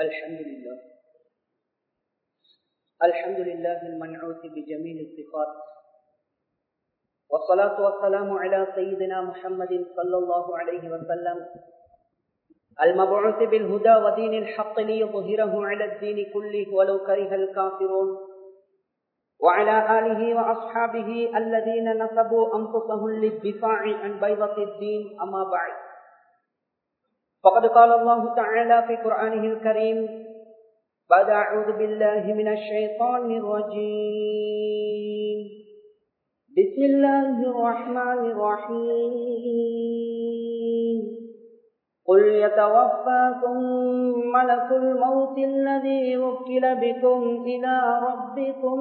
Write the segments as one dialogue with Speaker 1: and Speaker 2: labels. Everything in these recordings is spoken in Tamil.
Speaker 1: الحمد لله الحمد لله المنعوت بجميل الصفات والصلاة والسلام على سيدنا محمد صلى الله عليه وسلم المبعوث بالهدى ودين الحق ليظهره على الدين كله ولو كره الكافرون وعلى آله وأصحابه الذين نصبوا أنفسهم للدفاع عن بيضة الدين أما بعد فقد قال الله تعالى في قرآنه الكريم بعد أعوذ بالله من الشيطان الرجيم بسم الله الرحمن الرحيم قل يتوفاكم ملك الموت الذي وكل بكم إلى ربكم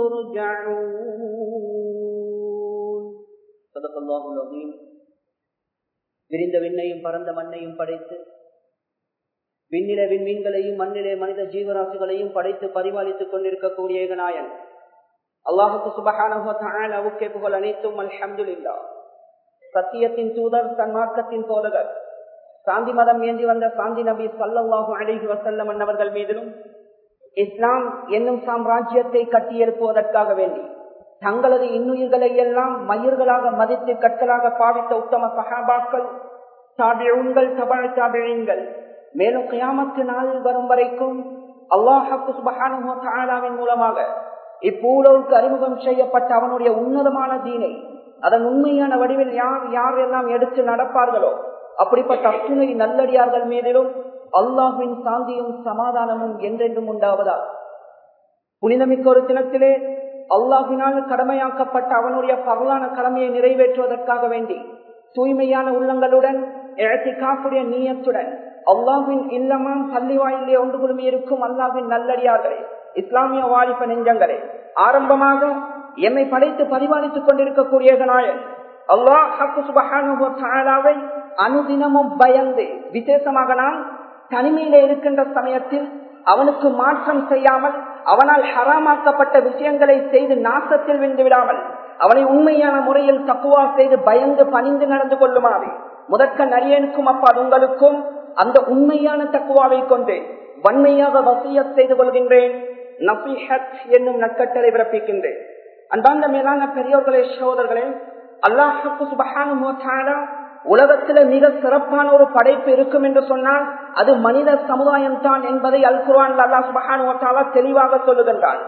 Speaker 1: ترجعون صدق الله العظيم விரிந்த விண்ணையும் பரந்த மண்ணையும் படைத்து விண்ணில விண்மீன்களையும் மண்ணிலே மனித ஜீவராசிகளையும் படைத்து பரிபாலித்துக் கொண்டிருக்கக்கூடிய ஏகநாயன் அல்லாஹுக்கு சுபகானவுக்கே புகழ் அனைத்தும் அல்ஹம்துல்லா சத்தியத்தின் தூதர் சன்மார்க்கத்தின் போதகர் சாந்தி மதம் ஏந்தி வந்த சாந்தி நபி சல்லாஹு அழகி வசல்லம் அன்னவர்கள் மீதிலும் இஸ்லாம் என்னும் சாம்ராஜ்யத்தை கட்டியெழுப்புவதற்காக வேண்டி தங்களது இன்னுயிர்களை எல்லாம் மயிர்களாக மதித்து கற்களாக பாவித்த உத்தம சகாபாக்கள் தாபிழங்கள் தபாழ் தாபிழங்கள் மேலும் கியாமத்து நாள் வரும் வரைக்கும் அல்லாஹு சுபஹானுவின் மூலமாக இப்பூலவுக்கு அறிமுகம் செய்யப்பட்ட அவனுடைய உன்னதமான தீனை அதன் உண்மையான வடிவில் யார் யார் எல்லாம் எடுத்து நடப்பார்களோ அப்படிப்பட்ட அத்துணை நல்லடியார்கள் மீதிலும் அல்லாஹின் சாந்தியும் சமாதானமும் என்றென்றும் உண்டாவதா புனிதமிக்க ஒரு தினத்திலே அல்லாஹினால் கடமையாக்கப்பட்ட அவனுடைய பரவான கடமையை நிறைவேற்றுவதற்காக வேண்டி தூய்மையான உள்ளங்களுடன் காப்புடைய நீயத்துடன் அல்லாஹின் இல்லமாம் பள்ளி வாயிலே ஒன்று குழுமி இருக்கும் அல்லாஹின் நல்லடியார்களே இஸ்லாமிய வாலிப நெஞ்சங்களே ஆரம்பமாக எம்மை படைத்து பரிபாலித்துக் கொண்டிருக்கக்கூடிய நாயன் அல்லாஹாவை அனுதினமும் பயந்து விசேஷமாக நாம் தனிமையில இருக்கின்ற சமயத்தில் அவனுக்கு மாற்றம் செய்யாமல் அவனால் ஹராமாக்கப்பட்ட விஷயங்களை செய்து நாசத்தில் விழுந்து விடாமல் அவனை உண்மையான முறையில் தக்குவா செய்து பயந்து பணிந்து நடந்து கொள்ளுமாறு முதற்க நரியனுக்கும் அப்பா உங்களுக்கும் அந்த உண்மையான தக்குவாவை கொண்டு வன்மையாக வசிய செய்து கொள்கின்றேன் நபிஹத் என்னும் நற்கட்டளை பிறப்பிக்கின்றேன் அன்பாந்த மேலான பெரியோர்களே சகோதரர்களே அல்லாஹுக்கு சுபகான உலகத்துல மிக சிறப்பான ஒரு படைப்பு இருக்கும் என்று சொன்னால் அது மனித சமுதாயம் தான் என்பதை அல் குர்ஆன் அல்லா சுபஹானுவத்தாலா தெளிவாக சொல்லுகின்றான்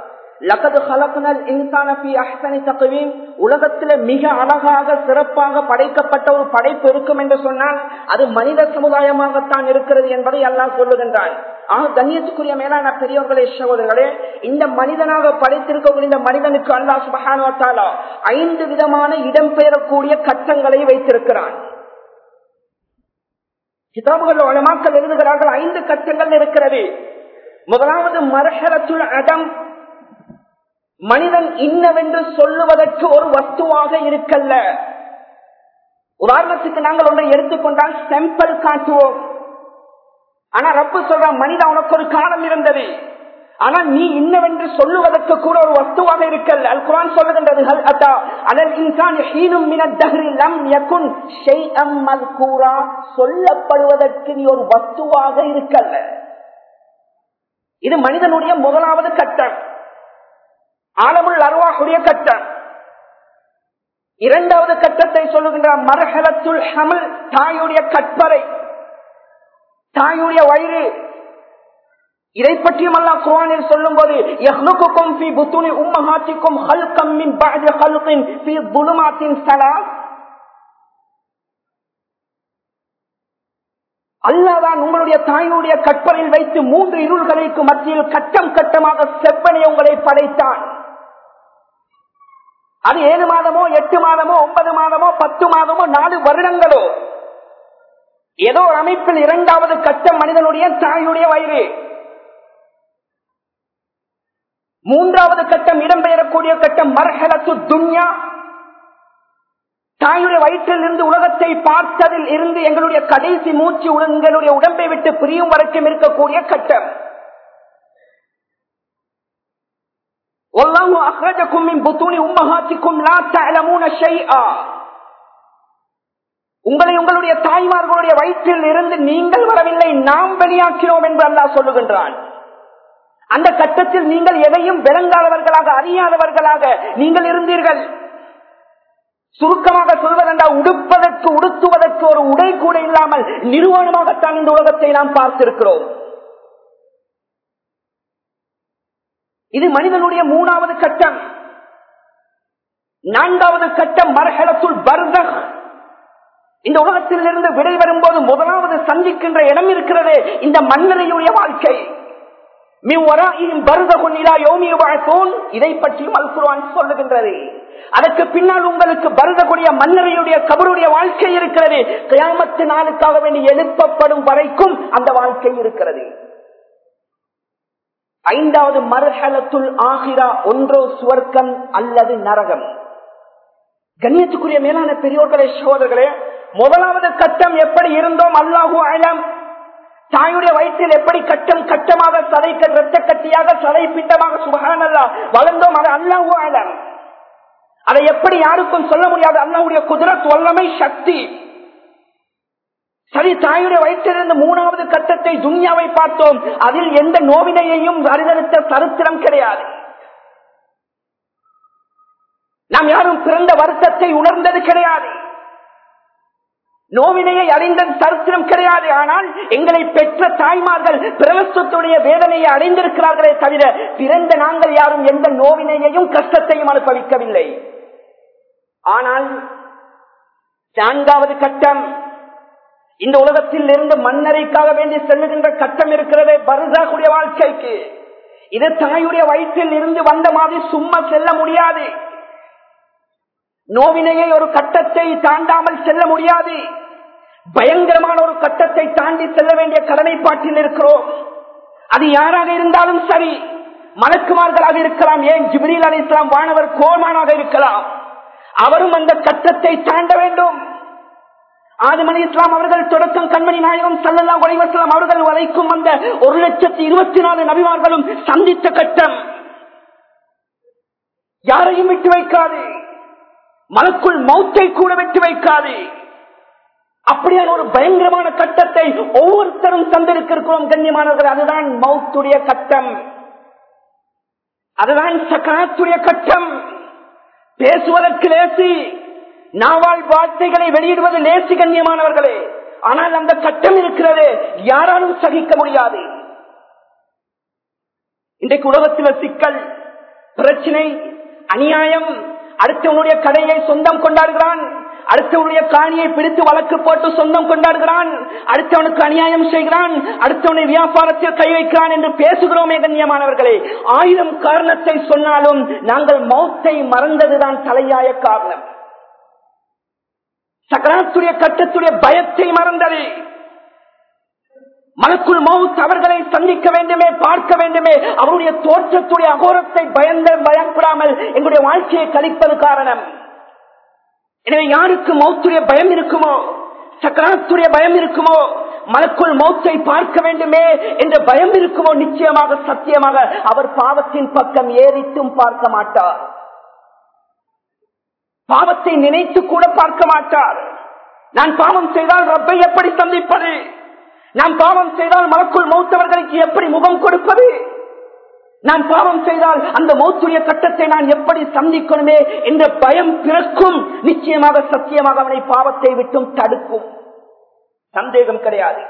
Speaker 1: உலகத்துல மிக அழகாக சிறப்பாக படைக்கப்பட்ட ஒரு படைப்பு இருக்கும் என்று சொன்னால் அது மனித சமுதாயமாகத்தான் இருக்கிறது என்பதை அல்லாஹ் சொல்லுகின்றான் ஆக கண்ணியத்துக்குரிய மேலான பெரியவர்களே சகோதரர்களே இந்த மனிதனாக படைத்திருக்கக்கூடிய இந்த மனிதனுக்கு அல்லாஹ் சுபஹானுவத்தாலா ஐந்து விதமான இடம்பெயரக்கூடிய கட்டங்களை வைத்திருக்கிறான் கிதாபுகள் உலமாக்கள் எழுதுகிறார்கள் ஐந்து கட்டங்கள் இருக்கிறது முதலாவது மரஹரத்துள் அடம் மனிதன் இன்னவென்று சொல்லுவதற்கு ஒரு வஸ்துவாக இருக்கல்ல உதாரணத்துக்கு நாங்கள் ஒன்றை எடுத்துக்கொண்டால் செம்பல் காட்டுவோம் ஆனா ரப்பு சொல்ற மனித உனக்கு ஒரு காலம் இருந்தது ஆனா நீ இன்னவென்று சொல்லுவதற்கு கூட ஒரு வஸ்துவாக இருக்கல் அல் குரான் சொல்லுகின்றது ஹல் அத்தா அலல் இன்சான் ஹீனும் மின தஹ்ரி லம் யகுன் ஷைஅம் மல்கூரா சொல்லப்படுவதற்கு நீ ஒரு வஸ்துவாக இருக்கல்ல இது மனிதனுடைய முதலாவது கட்டம் ஆலமுள் அருவாகுடைய கட்டம் இரண்டாவது கட்டத்தை சொல்லுகின்ற மரஹலத்துல் ஹமல் தாயுடைய கற்பறை தாயுடைய வயிறு இதை பற்றியும் அல்லா குரானில் சொல்லும் போது உம்மஹாத்திக்கும் ஹல்கம் மின் பஅதி ஹல்கின் ஃபீ ظுலுமாத்தின் ஸலாஸ் அல்லாதான் உங்களுடைய தாயுடைய கற்பனையில் வைத்து மூன்று இருள்களுக்கு மத்தியில் கட்டம் கட்டமாக செவ்வனை உங்களை படைத்தான் அது ஏழு மாதமோ எட்டு மாதமோ ஒன்பது மாதமோ பத்து மாதமோ நாலு வருடங்களோ ஏதோ ஒரு அமைப்பில் இரண்டாவது கட்டம் மனிதனுடைய தாயுடைய வயிறு மூன்றாவது கட்டம் இடம்பெயரக்கூடிய கட்டம் மர்ஹலத்து துன்யா தாயுடைய வயிற்றில் இருந்து உலகத்தை பார்த்ததில் இருந்து எங்களுடைய கடைசி மூச்சு எங்களுடைய உடம்பை விட்டு பிரியும் வரைக்கும் இருக்கக்கூடிய கட்டம் والله أخرجكم من بطون أمهاتكم لا تعلمون شيئا
Speaker 2: உங்களை உங்களுடைய தாய்மார்களுடைய வயிற்றில் இருந்து நீங்கள் வரவில்லை நாம் வெளியாக்கினோம் என்று அல்லாஹ் சொல்லுகின்றான் அந்த கட்டத்தில் நீங்கள் எதையும் விளங்காதவர்களாக அறியாதவர்களாக நீங்கள் இருந்தீர்கள் சுருக்கமாக சொல்வதென்றால் உடுப்பதற்கு உடுத்துவதற்கு ஒரு உடை கூட இல்லாமல் நிறுவனமாகத்தான் இந்த உலகத்தை நாம் பார்த்திருக்கிறோம் இது மனிதனுடைய மூணாவது கட்டம் நான்காவது கட்டம் மரஹலத்துள் பர்தக் இந்த உலகத்தில் இருந்து விடை வரும்போது முதலாவது சந்திக்கின்ற இடம் இருக்கிறது இந்த மன்னரையுடைய வாழ்க்கை இதை பற்றியும் அல்குர்வான் சொல்லுகின்றது அதற்கு பின்னால் உங்களுக்கு பருதக்கூடிய மன்னரையுடைய கபருடைய வாழ்க்கை இருக்கிறது கியாமத்து நாளுக்காக வேண்டி எழுப்பப்படும் வரைக்கும் அந்த வாழ்க்கை இருக்கிறது ஐந்தாவது மர்ஹலத்துல் ஆகிரா ஒன்றோ சுவர்க்கம் அல்லது நரகம் கண்ணியத்துக்குரிய மேலான பெரியோர்களே சகோதரர்களே முதலாவது கட்டம் எப்படி இருந்தோம் அல்லாஹூ அலம் தாயுடைய வயிற்றில் எப்படி கட்டம் கட்டமாக சதை ரத்த கட்டியாக சதை பிண்டமாக சுபகான் அல்லா வளர்ந்தோம் அது அல்லாஹூ அலம் அதை எப்படி யாருக்கும் சொல்ல முடியாது அல்லாவுடைய குதிரத் வல்லமை சக்தி சரி தாயுடைய வயிற்றிலிருந்து மூணாவது கட்டத்தை துன்யாவை பார்த்தோம் அதில் எந்த நோவினையையும் அறிதலுத்த சரித்திரம் கிடையாது நாம் யாரும் பிறந்த வருத்தத்தை உணர்ந்தது கிடையாது நோவினையை அறிந்த சரித்திரம் கிடையாது ஆனால் எங்களை பெற்ற தாய்மார்கள் பிரவசத்துடைய வேதனையை அடைந்திருக்கிறார்களே தவிர பிறந்த நாங்கள் யாரும் எந்த நோவினையையும் கஷ்டத்தையும் அனுபவிக்கவில்லை ஆனால் நான்காவது கட்டம் இந்த உலகத்தில் இருந்து மன்னரைக்காக வேண்டி செல்லுகின்ற கட்டம் இருக்கிறதே பருதாக்குடைய வாழ்க்கைக்கு இது தாயுடைய வயிற்றில் இருந்து வந்த மாதிரி சும்மா செல்ல முடியாது நோவினையை ஒரு கட்டத்தை தாண்டாமல் செல்ல முடியாது பயங்கரமான ஒரு கட்டத்தை தாண்டி செல்ல வேண்டிய கடமைப்பாட்டில் இருக்கிறோம் அது யாராக இருந்தாலும் சரி மலக்குமார்களாக இருக்கலாம் ஏன் ஜிப்ரீல் அலி இஸ்லாம் வானவர் கோமானாக இருக்கலாம் அவரும் அந்த கட்டத்தை தாண்ட வேண்டும் ஆதமணி இஸ்லாம் அவர்கள் தொடக்கம் கண்மணி நாயகம் சல்லல்லா ஒளிவசலாம் அவர்கள் வரைக்கும் வந்த ஒரு லட்சத்தி இருபத்தி நாலு நபிமார்களும் சந்தித்த கட்டம் யாரையும் விட்டு வைக்காது மனக்குள் மௌத்தை கூட விட்டு வைக்காது அப்படியான ஒரு பயங்கரமான கட்டத்தை ஒவ்வொருத்தரும் தந்திருக்கிறோம் கண்ணியமானவர்கள் அதுதான் மௌத்துடைய கட்டம் அதுதான் சக்காத்துடைய கட்டம் பேசுவதற்கு லேசி நாவால் வார்த்தைகளை வெளியிடுவது லேசி கண்ணியமானவர்களே ஆனால் அந்த கட்டம் இருக்கிறது யாராலும் சகிக்க முடியாது இன்றைக்கு உலகத்தில் சிக்கல் பிரச்சனை அநியாயம் அடுத்தவனுடைய கடையை சொந்தம் கொண்டாடுகிறான் அடுத்தவனுடைய காணியை பிடித்து வழக்கு போட்டு சொந்தம் கொண்டாடுகிறான் அடுத்தவனுக்கு அநியாயம் செய்கிறான் அடுத்தவனை வியாபாரத்தில் கை வைக்கிறான் என்று பேசுகிறோமே கண்ணியமானவர்களே ஆயிரம் காரணத்தை சொன்னாலும் நாங்கள் மௌத்தை மறந்ததுதான் தலையாய காரணம் சக்கராத்துடைய கட்டத்துடைய பயத்தை மறந்தது மனக்குள் மவுத் அவர்களை சந்திக்க வேண்டுமே பார்க்க வேண்டுமே அவருடைய தோற்றத்துடைய அகோரத்தை பயந்த பயப்படாமல் எங்களுடைய வாழ்க்கையை கழிப்பது காரணம் எனவே யாருக்கு மௌத்துடைய பயம் இருக்குமோ சக்கராத்துடைய பயம் இருக்குமோ மனக்குள் மௌத்தை பார்க்க வேண்டுமே என்ற பயம் இருக்குமோ நிச்சயமாக சத்தியமாக அவர் பாவத்தின் பக்கம் ஏறித்தும் பார்க்க மாட்டார் பாவத்தை நினைத்து கூட பார்க்க மாட்டார் நான் பாவம் செய்தால் ரப்பை எப்படி சந்திப்பது நான் பாவம் செய்தால் மனக்குள் மௌத்தவர்களுக்கு எப்படி முகம் கொடுப்பது நான் பாவம் செய்தால் அந்த மௌத்துடைய கட்டத்தை நான் எப்படி சந்திக்கணுமே என்ற பயம் பிறக்கும் நிச்சயமாக சத்தியமாக அவனை பாவத்தை விட்டும் தடுக்கும் சந்தேகம் கிடையாது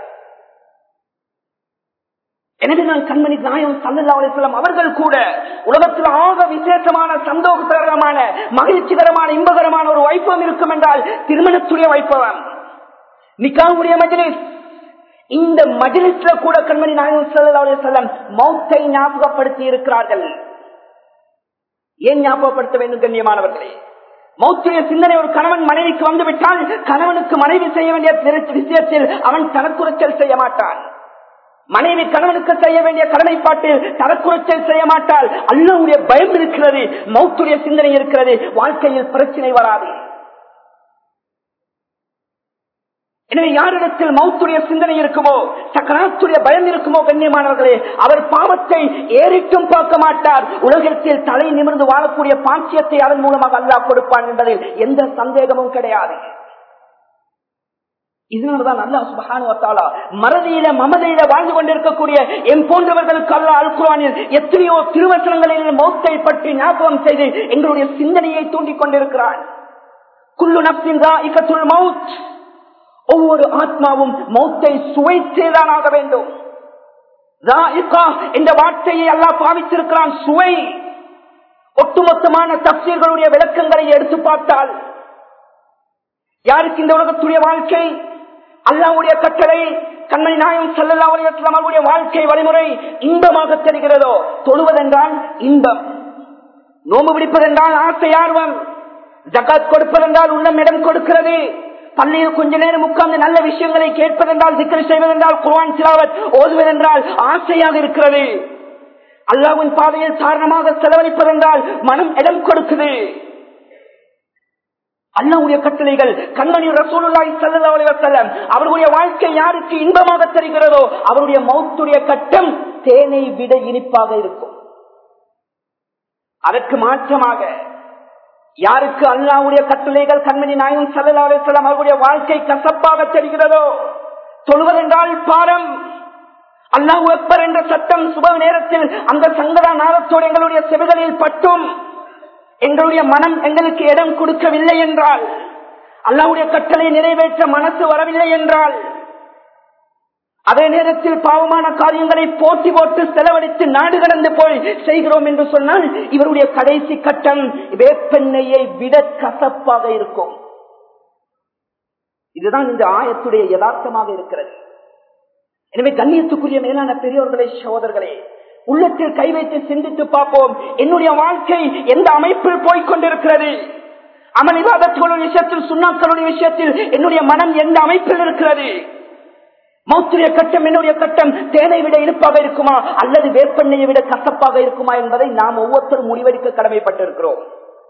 Speaker 2: எனவே நான் கண்மணி நாயம் சல்லா அலிஸ்லாம் அவர்கள் கூட உலகத்தில் ஆக விசேஷமான சந்தோஷகரமான மகிழ்ச்சிகரமான இன்பகரமான ஒரு வைப்பம் இருக்கும் என்றால் திருமணத்துடைய வைப்பவம் நிக்காவுடைய மஜிலிஸ் இந்த மஜிலிஸ்ல கூட கண்மணி நாயகம் சல்லா அலிஸ்லாம் மௌத்தை ஞாபகப்படுத்தி இருக்கிறார்கள் ஏன் ஞாபகப்படுத்த வேண்டும் கண்ணியமானவர்களே மௌத்திய சிந்தனை ஒரு கணவன் மனைவிக்கு வந்துவிட்டால் கணவனுக்கு மனைவி செய்ய வேண்டிய விஷயத்தில் அவன் தனக்குறைச்சல் செய்ய மாட்டான் மனைவி கணவனுக்கு செய்ய வேண்டிய கடமைப்பாட்டில் தரக்குறைச்சல் செய்ய மாட்டால் அல்லவுடைய பயம் இருக்கிறது மௌத்துடைய சிந்தனை இருக்கிறது வாழ்க்கையில் பிரச்சனை வராது எனவே யாரிடத்தில் மௌத்துடைய சிந்தனை இருக்குமோ சக்கராத்துடைய பயம் இருக்குமோ கண்ணியமானவர்களே அவர் பாவத்தை ஏறிட்டும் பார்க்க மாட்டார் உலகத்தில் தலை நிமிர்ந்து வாழக்கூடிய பாக்கியத்தை அதன் மூலமாக அல்லாஹ் கொடுப்பான் என்பதில் எந்த சந்தேகமும் கிடையாது இதனாலதான் அல்லா சுபகானுவத்தாலா மறதியில மமதையில வாழ்ந்து கொண்டிருக்கக்கூடிய என் போன்றவர்களுக்கு அல்லா அல்குரானில் எத்தனையோ திருவசனங்களில் மௌத்தை பற்றி ஞாபகம் செய்து எங்களுடைய சிந்தனையை தூண்டிக் கொண்டிருக்கிறான் குல்லு நப்சின் இக்கத்துள் மவுத் ஒவ்வொரு ஆத்மாவும் மௌத்தை சுவைத்தேதான் ஆக வேண்டும் என்ற வார்த்தையை அல்லா பாவித்திருக்கிறான் சுவை ஒட்டுமொத்தமான தப்சீர்களுடைய விளக்கங்களை எடுத்து பார்த்தால் யாருக்கு இந்த உலகத்துடைய வாழ்க்கை அல்லாவுடைய கட்டளை கண்மணி நாயம் செல்லல்லா அவருடைய வாழ்க்கை வழிமுறை இன்பமாக தெரிகிறதோ தொழுவதென்றால் இன்பம் நோம்பு பிடிப்பதென்றால் ஆசை ஆர்வம் ஜகாத் கொடுப்பதென்றால் உள்ளம் இடம் கொடுக்கிறது பள்ளியில் கொஞ்ச நேரம் உட்கார்ந்து நல்ல விஷயங்களை கேட்பதென்றால் திக்கல் செய்வதென்றால் குர்வான் சிலாவத் ஓதுவதென்றால் ஆசையாக இருக்கிறது அல்லாவின் பாதையில் காரணமாக செலவழிப்பதென்றால் மனம் இடம் கொடுக்குது அல்லாவுடைய கட்டளைகள் கண்மணி ரசூலுல்லாஹி ஸல்லல்லாஹு அலைஹி வஸல்லம் அவருடைய வாழ்க்கை யாருக்கு இன்பமாக தெரிகிறதோ அவருடைய மௌத்துடைய கட்டம் தேனை விட இனிப்பாக இருக்கும் அதற்கு மாற்றமாக யாருக்கு அல்லாவுடைய கட்டளைகள் கண்மணி நாயகம் ஸல்லல்லாஹு அலைஹி வஸல்லம் அவருடைய வாழ்க்கை கசப்பாக தெரிகிறதோ தொழுவதென்றால் பாரம் அல்லாஹ் அக்பர் என்ற சட்டம் சுப நேரத்தில் அந்த சங்கடா நாளத்தோடு எங்களுடைய செவிகளில் பட்டும் எங்களுடைய மனம் எங்களுக்கு இடம் கொடுக்கவில்லை என்றால் அல்லாவுடைய கட்டளை நிறைவேற்ற மனசு வரவில்லை என்றால் அதே நேரத்தில் பாவமான காரியங்களை போட்டி போட்டு செலவழித்து நாடு கடந்து போய் செய்கிறோம் என்று சொன்னால் இவருடைய கடைசி கட்டம் வேப்பெண்ணையை விட கசப்பாக இருக்கும் இதுதான் இந்த ஆயத்துடைய யதார்த்தமாக இருக்கிறது எனவே கண்ணியத்துக்குரிய மேலான பெரியோர்களே சகோதரர்களே உள்ளத்தில் கை வைத்து சிந்தித்து பார்ப்போம் என்னுடைய வாழ்க்கை எந்த அமைப்பில் போய்கொண்டிருக்கிறது அமல் விவாதத்துடைய விஷயத்தில் சுண்ணாக்களுடைய விஷயத்தில் என்னுடைய மனம் எந்த அமைப்பில் இருக்கிறது மௌத்திரிய கட்டம் என்னுடைய கட்டம் தேனை விட இனிப்பாக இருக்குமா அல்லது வேப்பெண்ணையை விட கசப்பாக இருக்குமா என்பதை நாம் ஒவ்வொருத்தரும் முடிவெடுக்க கடமைப்பட்டிருக்கிறோம்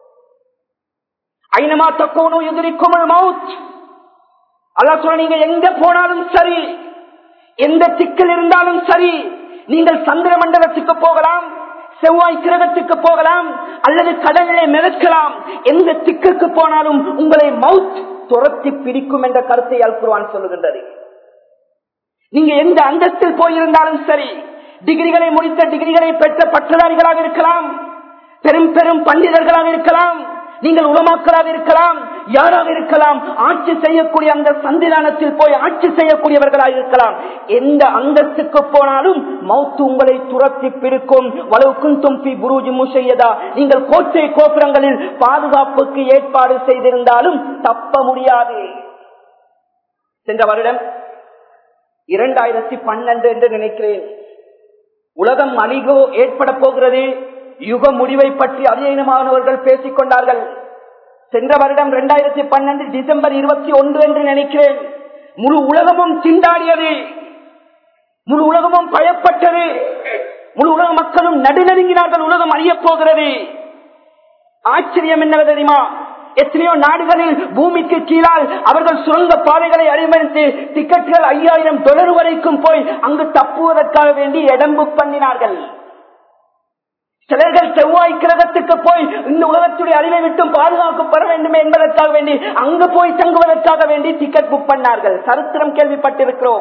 Speaker 2: ஐநமா தக்கோனோ எதிரிக்கும் மவுத் அல்லா சொல்ல நீங்க எங்க போனாலும் சரி எந்த சிக்கல் இருந்தாலும் சரி நீங்கள் சந்திர மண்டலத்துக்கு போகலாம் செவ்வாய் கிரகத்துக்கு போகலாம் அல்லது கடலிலே மிதக்கலாம் எந்த திக்குக்கு போனாலும் உங்களை மவுத் துரத்தி பிடிக்கும் என்ற கருத்தை அல்குருவான் சொல்லுகின்றது நீங்க எந்த அந்தஸ்தில் போயிருந்தாலும் சரி டிகிரிகளை முடித்த டிகிரிகளை பெற்ற பட்டதாரிகளாக இருக்கலாம் பெரும் பெரும் பண்டிதர்களாக இருக்கலாம் நீங்கள் உலமாக்களாக இருக்கலாம் யாராக இருக்கலாம் ஆட்சி செய்யக்கூடிய அந்த சந்திதானத்தில் போய் ஆட்சி செய்யக்கூடியவர்களாக இருக்கலாம் எந்த அந்தஸ்துக்கு போனாலும் மௌத்து உங்களை துரத்தி பிடிக்கும் வளவுக்கும் தும்பி குருஜி முசையதா நீங்கள் கோட்டை கோபுரங்களில் பாதுகாப்புக்கு ஏற்பாடு செய்திருந்தாலும் தப்ப முடியாது சென்ற வருடம் இரண்டாயிரத்தி பன்னெண்டு என்று நினைக்கிறேன் உலகம் அழிகோ ஏற்பட போகிறது யுக முடிவை பற்றி அதிகமானவர்கள் பேசிக் கொண்டார்கள் சென்ற வருடம் இரண்டாயிரத்தி பன்னெண்டு டிசம்பர் இருபத்தி ஒன்று என்று நினைக்கிறேன் முழு உலகமும் திண்டாடியது முழு உலகமும் பயப்பட்டது முழு உலக மக்களும் நடுநடுங்கினார்கள் உலகம் அழியப் போகிறது ஆச்சரியம் என்ன தெரியுமா எத்தனையோ நாடுகளில் பூமிக்கு கீழால் அவர்கள் சுரங்க பாதைகளை அனுமதித்து டிக்கெட்டுகள் ஐயாயிரம் டொலர் வரைக்கும் போய் அங்கு தப்புவதற்காக வேண்டி இடம் புக் பண்ணினார்கள் சிலர்கள் செவ்வாய் கிரகத்துக்கு போய் இந்த உலகத்துடைய அறிவை விட்டும் பாதுகாக்கப்பட வேண்டும் என்பதற்காக வேண்டி அங்கு போய் தங்குவதற்காக வேண்டி டிக்கெட் புக் பண்ணார்கள் சரித்திரம் கேள்விப்பட்டிருக்கிறோம்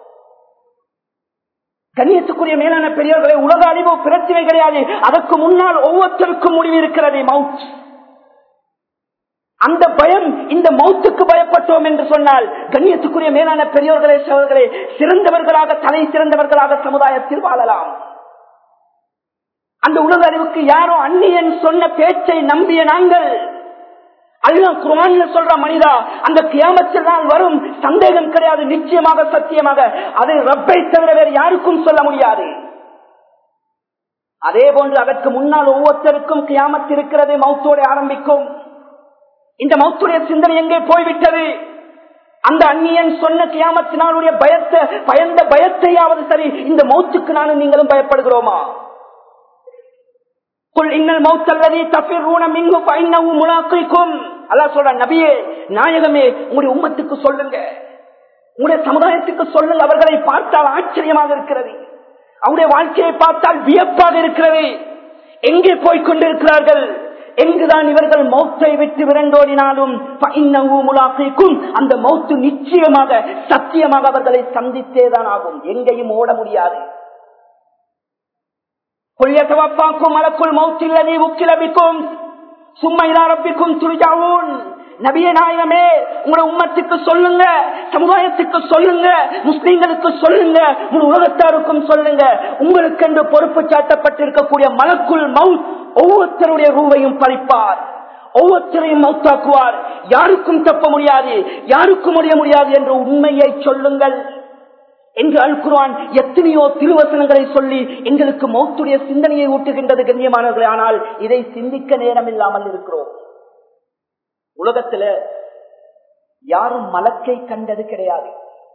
Speaker 2: கண்ணியத்துக்குரிய மேலான பெரியவர்களை உலக அழிவு பிரச்சனை கிடையாது அதற்கு முன்னால் ஒவ்வொருத்தருக்கும் முடிவு இருக்கிறது மவுத் அந்த பயம் இந்த மௌத்துக்கு பயப்பட்டோம் என்று சொன்னால் கண்ணியத்துக்குரிய மேலான பெரியோர்களே சோழர்களே சிறந்தவர்களாக தலை சிறந்தவர்களாக சமுதாயத்தில் வாழலாம் அந்த உலக அறிவுக்கு யாரோ அந்நியன் சொன்ன பேச்சை நம்பிய நாங்கள் அல்ல குரான்ல சொல்ற மனிதா அந்த கியாமத்தில் நாள் வரும் சந்தேகம் கிடையாது நிச்சயமாக சத்தியமாக அதை ரப்பை தவிர வேறு யாருக்கும் சொல்ல முடியாது அதே போன்று அதற்கு முன்னால் ஒவ்வொருத்தருக்கும் கியாமத் இருக்கிறது மௌத்தோடு ஆரம்பிக்கும் இந்த மௌத்துடைய சிந்தனை எங்கே போய்விட்டது அந்த அந்நியன் சொன்ன கியாமத்தினாலுடைய பயத்தை பயந்த பயத்தையாவது சரி இந்த மௌத்துக்கு நானும் நீங்களும் பயப்படுகிறோமா நபியே நாயகமே உங்களுடைய உம்மத்துக்கு சொல்லுங்க உங்களுடைய சமுதாயத்துக்கு சொல்லுங்க அவர்களை பார்த்தால் ஆச்சரியமாக இருக்கிறது அவருடைய வாழ்க்கையை பார்த்தால் வியப்பாக இருக்கிறது எங்கே போய் கொண்டிருக்கிறார்கள் எங்குதான் இவர்கள் மௌத்தை விட்டு விரண்டோடினாலும் فإنه ملاقيكم. அந்த மௌத்து நிச்சயமாக சத்தியமாக அவர்களை சந்தித்தேதான் ஆகும் எங்கேயும் ஓட முடியாது قل يتوفاكم ملك الموت الذي وكل بكم ثم إلى ربكم ترجعون நபிய நாயகமே உங்களோட உம்மத்துக்கு சொல்லுங்க சமுதாயத்துக்கு சொல்லுங்க முஸ்லீம்களுக்கு சொல்லுங்க உங்க உலகத்தாருக்கும் சொல்லுங்க உங்களுக்கு என்று பொறுப்பு சாட்டப்பட்டிருக்கக்கூடிய மலக்குள் மவுத் ஒவ்வொருத்தருடைய ரூவையும் பறிப்பார் ஒவ்வொருத்தரையும் மௌத்தாக்குவார் யாருக்கும் தப்ப முடியாது யாருக்கும் முடிய முடியாது என்ற உண்மையை சொல்லுங்கள் என்று அல் குர்ஆன் எத்தனையோ திருவசனங்களை சொல்லி எங்களுக்கு மௌத்துடைய சிந்தனையை ஊட்டுகின்றது கண்ணியமானவர்களே ஆனால் இதை சிந்திக்க நேரம் இல்லாமல் இருக்கிறோம் உலகத்துல யாரும் மலக்கை கண்டது கிடையாது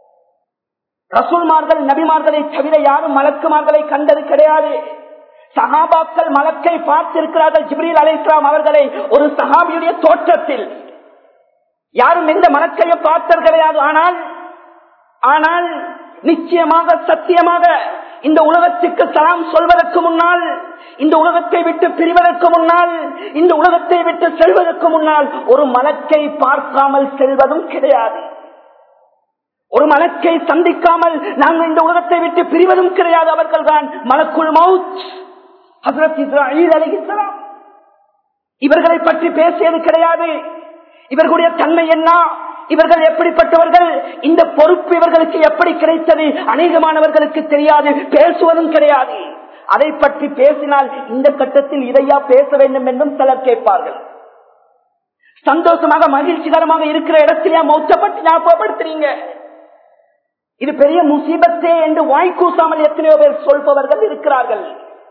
Speaker 2: ரசூல்மார்கள் நபிமார்களை தவிர யாரும் மலக்குமார்களை கண்டது கிடையாது சஹாபாக்கள் மலக்கை பார்த்திருக்கிறார்கள் ஜிப்ரீல் அலைஸ்லாம் அவர்களை ஒரு சஹாபியுடைய தோற்றத்தில் யாரும் எந்த மலக்கையும் பார்த்தது கிடையாது ஆனால் ஆனால் நிச்சயமாக சத்தியமாக இந்த உலகத்துக்கு சலாம் சொல்வதற்கு முன்னால் இந்த உலகத்தை விட்டு பிரிவதற்கு முன்னால் இந்த உலகத்தை விட்டு செல்வதற்கு முன்னால் ஒரு மலக்கை பார்க்காமல் செல்வதும் கிடையாது ஒரு மலக்கை சந்திக்காமல் நாங்கள் இந்த உலகத்தை விட்டு பிரிவதும் கிடையாது அவர்கள் தான் மலக்குள் மவுத் ஹசரத் இஸ்ராயில் அலிஹிஸ்லாம் இவர்களை பற்றி பேசியது கிடையாது இவர்களுடைய தன்மை என்ன இவர்கள் எப்படிப்பட்டவர்கள் இந்த பொறுப்பு இவர்களுக்கு எப்படி கிடைத்தது அநேகமானவர்களுக்கு தெரியாது பேசுவதும் கிடையாது அதை பற்றி பேசினால் இந்த கட்டத்தில் இதையா பேச வேண்டும் என்றும் சிலர் கேட்பார்கள் சந்தோஷமாக மகிழ்ச்சிகரமாக இருக்கிற இடத்திலே மௌத்தப்பட்டு ஞாபகப்படுத்துறீங்க இது பெரிய முசீபத்தே என்று வாய்க்கூசாமல் எத்தனையோ பேர் சொல்பவர்கள் இருக்கிறார்கள்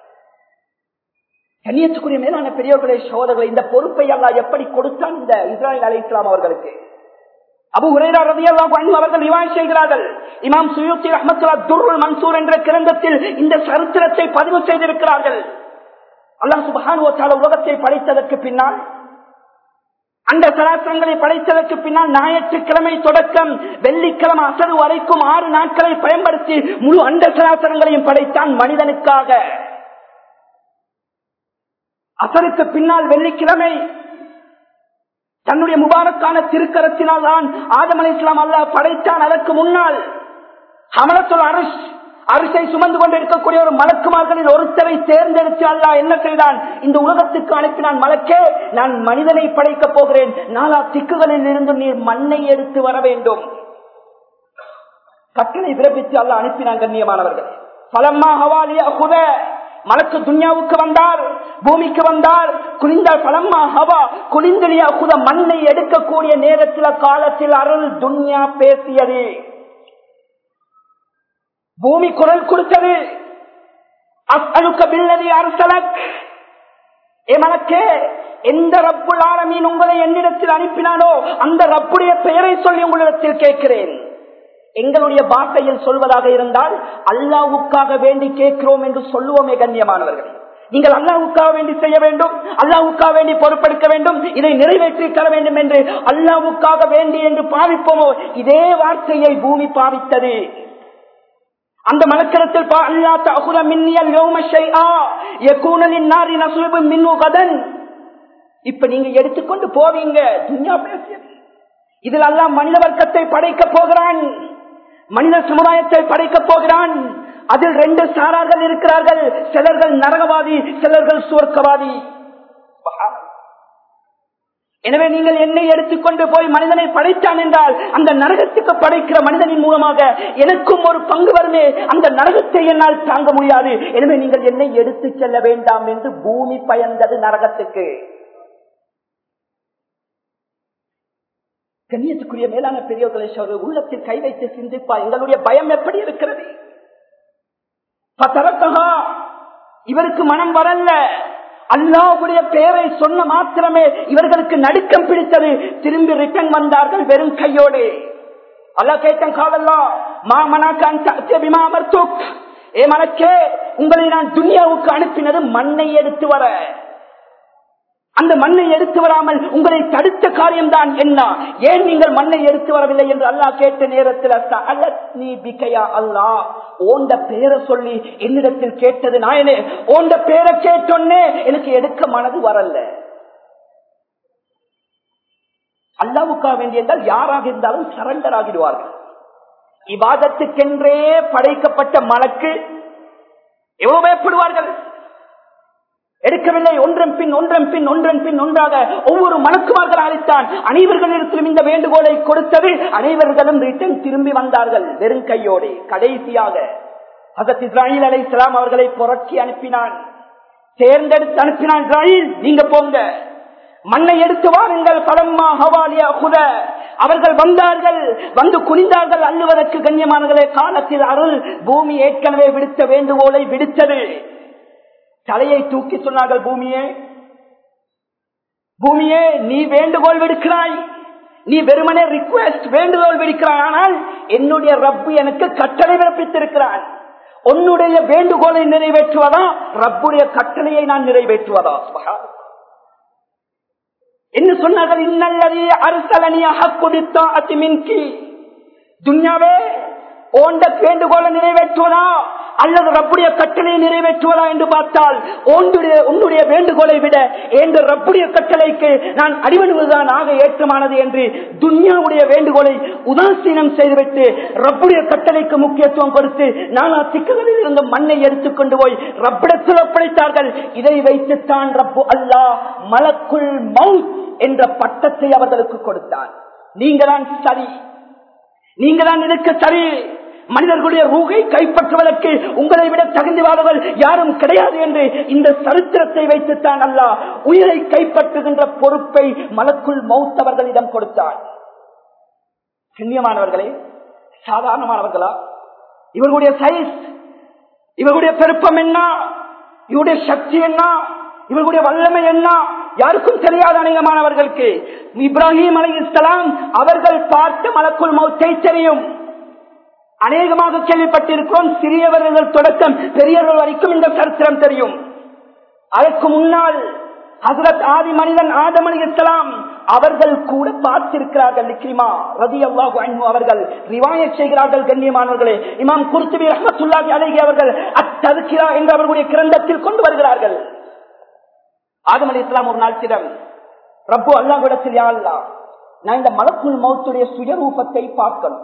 Speaker 2: கண்ணியத்துக்குரிய மேலான பெரியவர்களை சோதர்களை இந்த பொறுப்பை அல்லா எப்படி கொடுத்தான் இந்த இஸ்ராயல் அலி இஸ்லாம் அவர்களுக்கு அபு உரைரா ரவியெல்லாம் அவர்கள் ரிவாய் செய்கிறார்கள் இமாம் சுயூத்தி அஹமத்துல்லா துருள் மன்சூர் என்ற கிரந்தத்தில் இந்த சரித்திரத்தை பதிவு செய்திருக்கிறார்கள் அல்லாஹ் சுபஹான் உலகத்தை படைத்ததற்கு பின்னால் அந்த சராசரங்களை படைத்ததற்கு பின்னால் ஞாயிற்றுக்கிழமை தொடக்கம் வெள்ளிக்கிழமை அசரு வரைக்கும் ஆறு நாட்களை பயன்படுத்தி முழு அண்ட சராசரங்களையும் படைத்தான் மனிதனுக்காக அசருக்கு பின்னால் வெள்ளிக்கிழமை தன்னுடைய முபாரக்கான திருக்கரத்தினால் தான் ஆதம் அலி இஸ்லாம் அல்லா படைத்தான் அதற்கு முன்னால் அமலத்துல் அரிஷ் அரிசை சுமந்து கொண்டு இருக்கக்கூடிய ஒரு மலக்குமார்களில் ஒருத்தரை தேர்ந்தெடுத்து அல்லா என்ன செய்தான் இந்த உலகத்துக்கு அனுப்பினான் மலக்கே நான் மனிதனை படைக்கப் போகிறேன் நாலா திக்குகளில் இருந்து நீர் மண்ணை எடுத்து வர வேண்டும் கட்டளை பிறப்பித்து அல்லா அனுப்பினான் கண்ணியமானவர்கள் பலம்மா ஹவாலியா குத மலக்கு துன்யாவுக்கு வந்தார் பூமிக்கு வந்தார் குளிந்தால் பலம்மா ஹவா குளிந்தலியா குத மண்ணை எடுக்கக்கூடிய நேரத்தில் காலத்தில் அருள் துன்யா பேசியது பூமி குரல் கொடுத்தது அஸ்அலுக்க பில்லதி அரசலக் ஏ மலக்கே எந்த ரப்புல் ஆலமீன் உங்களை என்னிடத்தில் அனுப்பினானோ அந்த ரப்புடைய பெயரை சொல்லி உங்களிடத்தில் கேட்கிறேன் எங்களுடைய பாஷையில் சொல்வதாக இருந்தால் அல்லாவுக்காக வேண்டி கேட்கிறோம் என்று சொல்லுவோமே கண்ணியமானவர்கள் நீங்கள் அல்லாவுக்காக வேண்டி செய்ய வேண்டும் அல்லாவுக்காக வேண்டி பொறுப்பெடுக்க வேண்டும் இதை நிறைவேற்றி தர வேண்டும் என்று அல்லாவுக்காக வேண்டி என்று பாவிப்போமோ இதே வார்த்தையை பூமி பாவித்தது அந்த மலக்கரத்தில் அல்லா தகுல மின்னியல் கதன் இப்ப நீங்க எடுத்துக்கொண்டு போவீங்க துன்யா பேசியது இதில் எல்லாம் மனித வர்க்கத்தை படைக்க போகிறான் மனித சமுதாயத்தை படைக்க போகிறான் அதில் ரெண்டு சாரார்கள் இருக்கிறார்கள் சிலர்கள் நரகவாதி சிலர்கள் சுவர்க்கவாதி எனவே நீங்கள் என்னை எடுத்துக்கொண்டு போய் மனிதனை படைத்தான் என்றால் அந்த நரகத்துக்கு படைக்கிற மனிதனின் மூலமாக எனக்கும் ஒரு பங்கு வருமே அந்த நரகத்தை என்னால் தாங்க முடியாது எனவே நீங்கள் என்னை எடுத்து செல்ல வேண்டாம் என்று பூமி பயந்தது நரகத்துக்கு கண்ணியத்துக்குரிய மேலான பெரியவர்களை சொல்ற உள்ளத்தில் கை வைத்து சிந்திப்பா எங்களுடைய பயம் எப்படி இருக்கிறது இவருக்கு மனம் வரல அல்லாவுடைய பெயரை சொன்ன மாத்திரமே இவர்களுக்கு நடுக்கம் பிடித்தது திரும்பி ரிட்டன் வந்தார்கள் வெறும் கையோடு அல்லா கேட்டன் காவல்லா மாமனாக்கான் ஏ மனக்கே உங்களை நான் துனியாவுக்கு அனுப்பினது மண்ணை எடுத்து வர அந்த மண்ணை எடுத்து வராமல் உங்களை தடுத்த காரியம் தான் என்ன ஏன் நீங்கள் மண்ணை எடுத்து வரவில்லை என்று அல்லாஹ் கேட்ட நேரத்தில் நீ பிக்கையா அல்லா ஓண்ட பேரை சொல்லி என்னிடத்தில் கேட்டது நாயனே ஓண்ட பேரை கேட்டோன்னே எனக்கு எடுக்க மனது வரல அல்லாவுக்கா வேண்டியிருந்தால் யாராக இருந்தாலும் சரண்டர் ஆகிடுவார்கள் இவாதத்துக்கென்றே படைக்கப்பட்ட மலக்கு எவ்வளவு பயப்படுவார்கள் எடுக்கவில்லை ஒன்றன் பின் ஒன்றன் பின் ஒன்றன் பின் ஒன்றாக ஒவ்வொரு மலக்குமார்கள் அளித்தான் அனைவர்களிடத்திலும் இந்த வேண்டுகோளை கொடுத்தது அனைவர்களும் ரிட்டன் திரும்பி வந்தார்கள் வெறும் கையோடு கடைசியாக ஹசத் இஸ்ராயில் அலை இஸ்லாம் அவர்களை புரட்சி அனுப்பினான் தேர்ந்தெடுத்து அனுப்பினான் இஸ்ராயில் நீங்க போங்க மண்ணை எடுத்து வாருங்கள் பலம்மா ஹவாலியா குத அவர்கள் வந்தார்கள் வந்து குனிந்தார்கள் அள்ளுவதற்கு கண்ணியமானங்களே காலத்தில் அருள் பூமி ஏற்கனவே விடுத்த வேண்டுகோளை விடுத்தது தலையை தூக்கி சொன்னார்கள் பூமியே பூமியே நீ வேண்டுகோள் விடுக்கிறாய் நீ வெறுமனே ரிக்வெஸ்ட் வேண்டுகோள் விடுக்கிறாய் ஆனால் என்னுடைய ரப்பு எனக்கு கட்டளை பிறப்பித்திருக்கிறான் உன்னுடைய வேண்டுகோளை நிறைவேற்றுவதா ரப்புடைய கட்டளையை நான் நிறைவேற்றுவதா என்ன சொன்னார்கள் இன்னல்லதே அரசலனியாக கொடுத்தா அத்திமின்கி துன்யாவே ஓண்ட வேண்டுகோளை நிறைவேற்றுவதா அல்லது ரப்புடைய கட்டளையை நிறைவேற்றுவதா என்று பார்த்தால் உன்னுடைய உன்னுடைய வேண்டுகோளை விட என்ற ரப்புடைய கட்டளைக்கு நான் அடிவணுவதுதான் ஆக ஏற்றமானது என்று துன்யாவுடைய வேண்டுகோளை உதாசீனம் செய்துவிட்டு ரப்புடைய கட்டளைக்கு முக்கியத்துவம் கொடுத்து நானா சிக்கல்களில் இருந்த மண்ணை எடுத்துக்கொண்டு போய் ரப்பிடத்தில் ஒப்படைத்தார்கள் இதை வைத்துத்தான் ரப்பு அல்லாஹ் மலக்குள் மவுத் என்ற பட்டத்தை அவர்களுக்கு கொடுத்தான் நீங்க தான் சரி நீங்க தான் இருக்க சரி மனிதர்களுடைய ரூகை கைப்பற்றுவதற்கு உங்களை விட தகுந்தவாளர்கள் யாரும் கிடையாது என்று இந்த சரித்திரத்தை வைத்துத்தான் அல்ல உயிரை கைப்பற்றுகின்ற பொறுப்பை மலக்குள் மௌத்தவர்களிடம் கொடுத்தார் கண்ணியமானவர்களே சாதாரணமானவர்களா இவர்களுடைய சைஸ் இவர்களுடைய பெருப்பம் என்ன இவருடைய சக்தி என்ன இவர்களுடைய வல்லமை என்ன யாருக்கும் தெரியாத அநேகமானவர்களுக்கு இப்ராஹிம் அலி இஸ்லாம் அவர்கள் பார்த்து மலக்குள் மௌத்தை தெரியும் அநேகமாக கேள்விப்பட்டிருக்கிறோம் சிறியவர்கள் தொடக்கம் பெரியவர்கள் வரைக்கும் இந்த சரித்திரம் தெரியும் அதற்கு முன்னால் ஹசரத் ஆதி மனிதன் ஆதம் அலி இஸ்லாம் அவர்கள் கூட பார்த்திருக்கிறார்கள் நிக்ரிமா ரதி அல்லாஹு அன்பு அவர்கள் ரிவாய செய்கிறார்கள் கண்ணியமானவர்களே இமாம் குர்த்துபி ரஹமத்துல்லாஹி அழகி அவர்கள் அத்ததுக்கிறா என்று அவர்களுடைய கிரந்தத்தில் கொண்டு வருகிறார்கள் ஆதம் அலி இஸ்லாம் ஒரு நாள் சிடம் ரப்பு அல்லாஹிடத்தில் யாழ்லா நான் இந்த மலக்குள் மௌத்துடைய சுயரூபத்தை பார்க்கணும்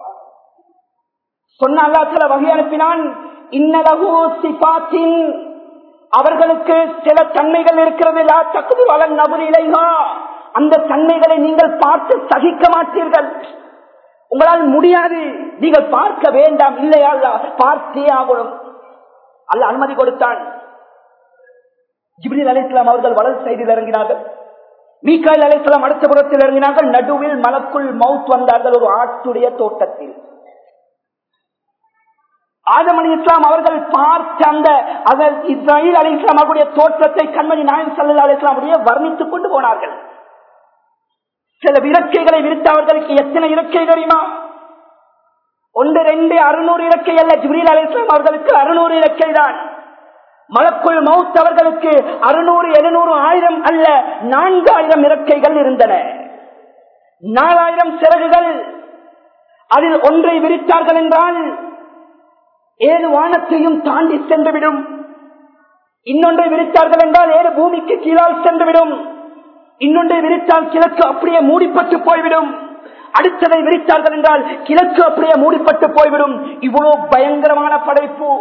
Speaker 2: சொன்ன அல்லா சில வகை அனுப்பினான் இன்னலகு சிபாத்தின் அவர்களுக்கு சில தன்மைகள் இருக்கிறது லா தகுதி வளன் நபர் இலைகா அந்த தன்மைகளை நீங்கள் பார்த்து சகிக்க மாட்டீர்கள் உங்களால் முடியாது நீங்கள் பார்க்க வேண்டாம் இல்லையா அல்ல பார்த்தே ஆகணும் அல்ல அனுமதி கொடுத்தான் ஜிப்ரீல் அலிஸ்லாம் அவர்கள் வளர் செய்தியில் இறங்கினார்கள் மீக்காயில் அலிஸ்லாம் அடுத்த புறத்தில் இறங்கினார்கள் நடுவில் மலக்குள் மவுத் வந்தார்கள் ஒரு ஆட்டுடைய தோட்டத்தில் ஆதம் அலி இஸ்லாம் அவர்கள் பார்த்த அந்த அவர் இஸ்ராயில் அலி இஸ்லாம் அவருடைய தோற்றத்தை கண்மணி நாயன் சல்லா அலி இஸ்லாம் வர்ணித்துக் கொண்டு போனார்கள் சில இறக்கைகளை விரித்த அவர்களுக்கு எத்தனை இறக்கை தெரியுமா ஒன்று ரெண்டு அறுநூறு இறக்கை அல்ல ஜிப்ரீல் அலி இஸ்லாம் அவர்களுக்கு அறுநூறு இறக்கை தான் மலக்குள் மவுத் அவர்களுக்கு அறுநூறு எழுநூறு ஆயிரம் அல்ல நான்காயிரம் இறக்கைகள் இருந்தன நாலாயிரம் சிறகுகள் அதில் ஒன்றை விரித்தார்கள் என்றால் ஏழு வானத்தையும் தாண்டி சென்றுவிடும் இன்னொன்றை விரித்தார்கள் என்றால் ஏழு பூமிக்கு கீழால் சென்றுவிடும் இன்னொன்றை விரித்தால் கிழக்கு அப்படியே மூடிப்பட்டு போய்விடும் அடுத்ததை விரித்தார்கள் என்றால் கிழக்கு அப்படியே மூடிப்பட்டு போய்விடும் இவ்வளவு பயங்கரமான படைப்பு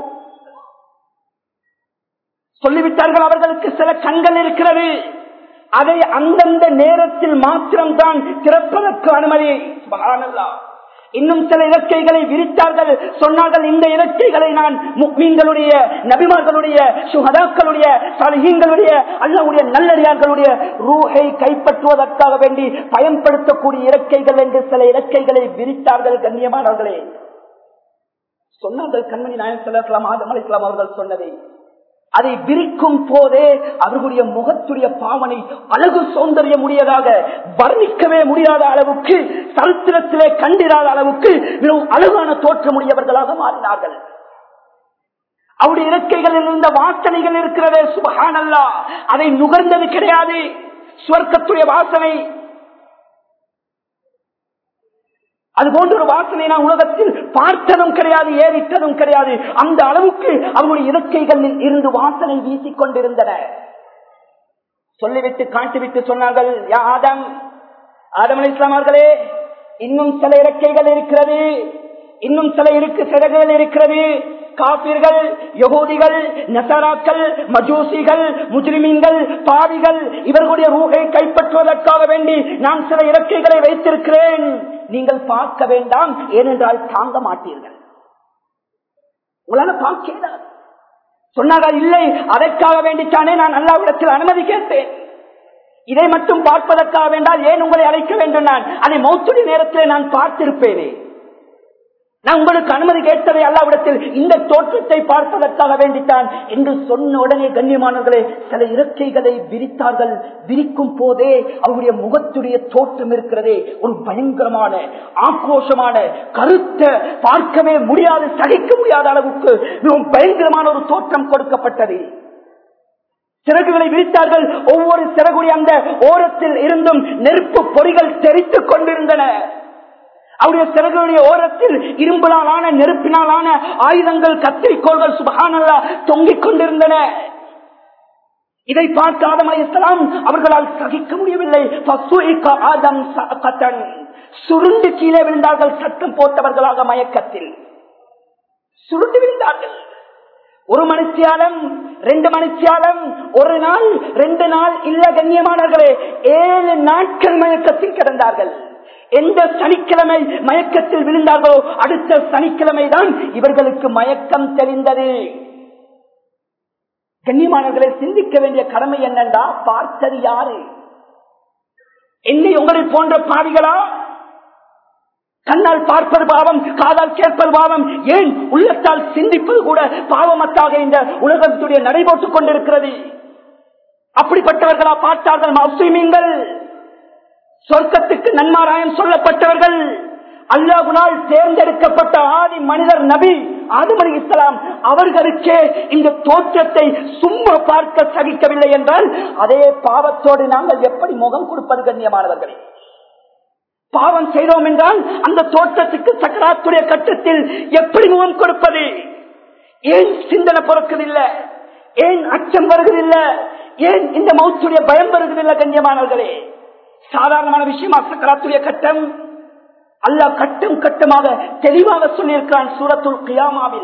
Speaker 2: சொல்லிவிட்டார்கள் அவர்களுக்கு சில கண்கள் இருக்கிறது அதை அந்தந்த நேரத்தில் மாத்திரம்தான் திறப்பதற்கு அனுமதி இன்னும் சில இலக்கைகளை விரித்தார்கள் சொன்னார்கள் இந்த இலக்கைகளை நான் மீன்களுடைய நபிமார்களுடைய சுகதாக்களுடைய சலகீங்களுடைய அல்லாவுடைய நல்லடியார்களுடைய ரூஹை கைப்பற்றுவதற்காக வேண்டி பயன்படுத்தக்கூடிய இறக்கைகள் என்று சில இலக்கைகளை விரித்தார்கள் கண்ணியமானவர்களே சொன்னார்கள் கண்மணி நாயன் செல்லாம் ஆதம் அலிஸ்லாம் அவர்கள் சொன்னதை அதை விரிக்கும் போதே அவர்களுடைய முகத்துடைய பாவனை அழகு சௌந்தரியம் உடையதாக வர்ணிக்கவே முடியாத அளவுக்கு சரித்திரத்திலே கண்டிராத அளவுக்கு மிகவும் அழகான தோற்றமுடையவர்களாக மாறினார்கள் அவருடைய இறக்கைகளில் இருந்த வாசனைகள் இருக்கிறதே சுபகானல்லா அதை நுகர்ந்தது கிடையாது சுவர்க்கத்துடைய வாசனை அது போன்ற ஒரு வாசனை நான் உலகத்தில் பார்த்ததும் கிடையாது ஏறிட்டதும் கிடையாது அந்த அளவுக்கு அவருடைய இறக்கைகளில் இருந்து வாசனை வீசிக் கொண்டிருந்தன சொல்லிவிட்டு காட்டிவிட்டு சொன்னார்கள் யாதம் ஆதம் அலி இஸ்லாமர்களே இன்னும் சில இறக்கைகள் இருக்கிறது இன்னும் சில இருக்கு சிறகுகள் இருக்கிறது காப்பீர்கள் யகூதிகள் நசராக்கள் மஜூசிகள் முஜ்ரிமீன்கள் பாவிகள் இவர்களுடைய ரூகை கைப்பற்றுவதற்காக வேண்டி நான் சில இறக்கைகளை வைத்திருக்கிறேன் நீங்கள் பார்க்க வேண்டாம் ஏனென்றால் தாங்க மாட்டீர்கள் உங்களால பார்க்க இயலாது. சொன்னார்கள் இல்லை அதற்காக வேண்டித்தானே நான் அல்லாவிடத்தில் அனுமதி கேட்டேன் இதை மட்டும் பார்ப்பதற்காக வேண்டால் ஏன் உங்களை அழைக்க வேண்டும் நான் அதை மௌத்துடி நேரத்தில் நான் பார்த்திருப்பேனே நான் உங்களுக்கு அனுமதி கேட்டதை அல்லாவிடத்தில் இந்த தோற்றத்தை பார்ப்பதற்காக வேண்டித்தான் என்று சொன்ன உடனே கண்ணியமானவர்களே சில இறக்கைகளை விரித்தார்கள் விரிக்கும் போதே அவருடைய முகத்துடைய தோற்றம் இருக்கிறதே ஒரு பயங்கரமான ஆக்ரோஷமான கருத்த பார்க்கவே முடியாது சகிக்க முடியாத அளவுக்கு மிகவும் பயங்கரமான ஒரு தோற்றம் கொடுக்கப்பட்டது சிறகுகளை விரித்தார்கள் ஒவ்வொரு சிறகுடைய அந்த ஓரத்தில் இருந்தும் நெருப்பு பொறிகள் தெரித்துக் கொண்டிருந்தன அவருடைய சிறகுடைய ஓரத்தில் இரும்பினாலான நெருப்பினாலான ஆயுதங்கள் கத்திரிக்கோள்கள் சுபகானல்லா தொங்கிக் கொண்டிருந்தன இதை பார்த்த ஆதம் அலைஹிஸ்ஸலாம் அவர்களால் சகிக்க முடியவில்லை ஃபசுஇக ஆதம் சஅகதன். சுருண்டு கீழே விழுந்தார்கள் சத்தம் போட்டவர்களாக மயக்கத்தில் சுருண்டு விழுந்தார்கள் ஒரு மணித்தியாலம் ரெண்டு மணித்தியாலம் ஒரு நாள் ரெண்டு நாள் இல்ல கண்ணியமானவர்களே ஏழு நாட்கள் மயக்கத்தில் கிடந்தார்கள் எந்த சனிக்கிழமை மயக்கத்தில் விழுந்தார்களோ அடுத்த சனிக்கிழமை தான் இவர்களுக்கு மயக்கம் தெரிந்தது கண்ணியமானவர்களை சிந்திக்க வேண்டிய கடமை என்னண்டா பார்த்தது யாரு என்னை உங்களை போன்ற பாவிகளா கண்ணால் பார்ப்பது பாவம் காதால் கேட்பது பாவம் ஏன் உள்ளத்தால் சிந்திப்பது கூட பாவமத்தாக இந்த உலகத்துடைய நடைபோட்டுக் கொண்டிருக்கிறது அப்படிப்பட்டவர்களா பார்த்தார்கள் மசூமீன்கள் சொர்க்கத்துக்கு நன்மாராயம் சொல்லப்பட்டவர்கள் அல்லாஹுனால் தேர்ந்தெடுக்கப்பட்ட ஆதி மனிதர் நபி ஆதம் அலி இஸ்லாம் அவர்களுக்கே இந்த தோற்றத்தை சும்மா பார்க்க சகிக்கவில்லை என்றால் அதே பாவத்தோடு நாங்கள் எப்படி முகம் கொடுப்பது கண்ணியமானவர்களே பாவம் செய்தோம் என்றால் அந்த தோற்றத்துக்கு சக்கராத்துடைய கட்டத்தில் எப்படி முகம் கொடுப்பது ஏன் சிந்தனை பிறக்கவில்லை ஏன் அச்சம் வருவதில்லை ஏன் இந்த மௌத்துடைய பயம் வருவதில்லை கண்ணியமானவர்களே சாதாரணமான விஷயமா சக்கராத்துடைய கட்டம் அல்லாஹ் கட்டம் கட்டமாக தெளிவாக சொல்லியிருக்கிறான் சூரத்துல் கியாமாவில்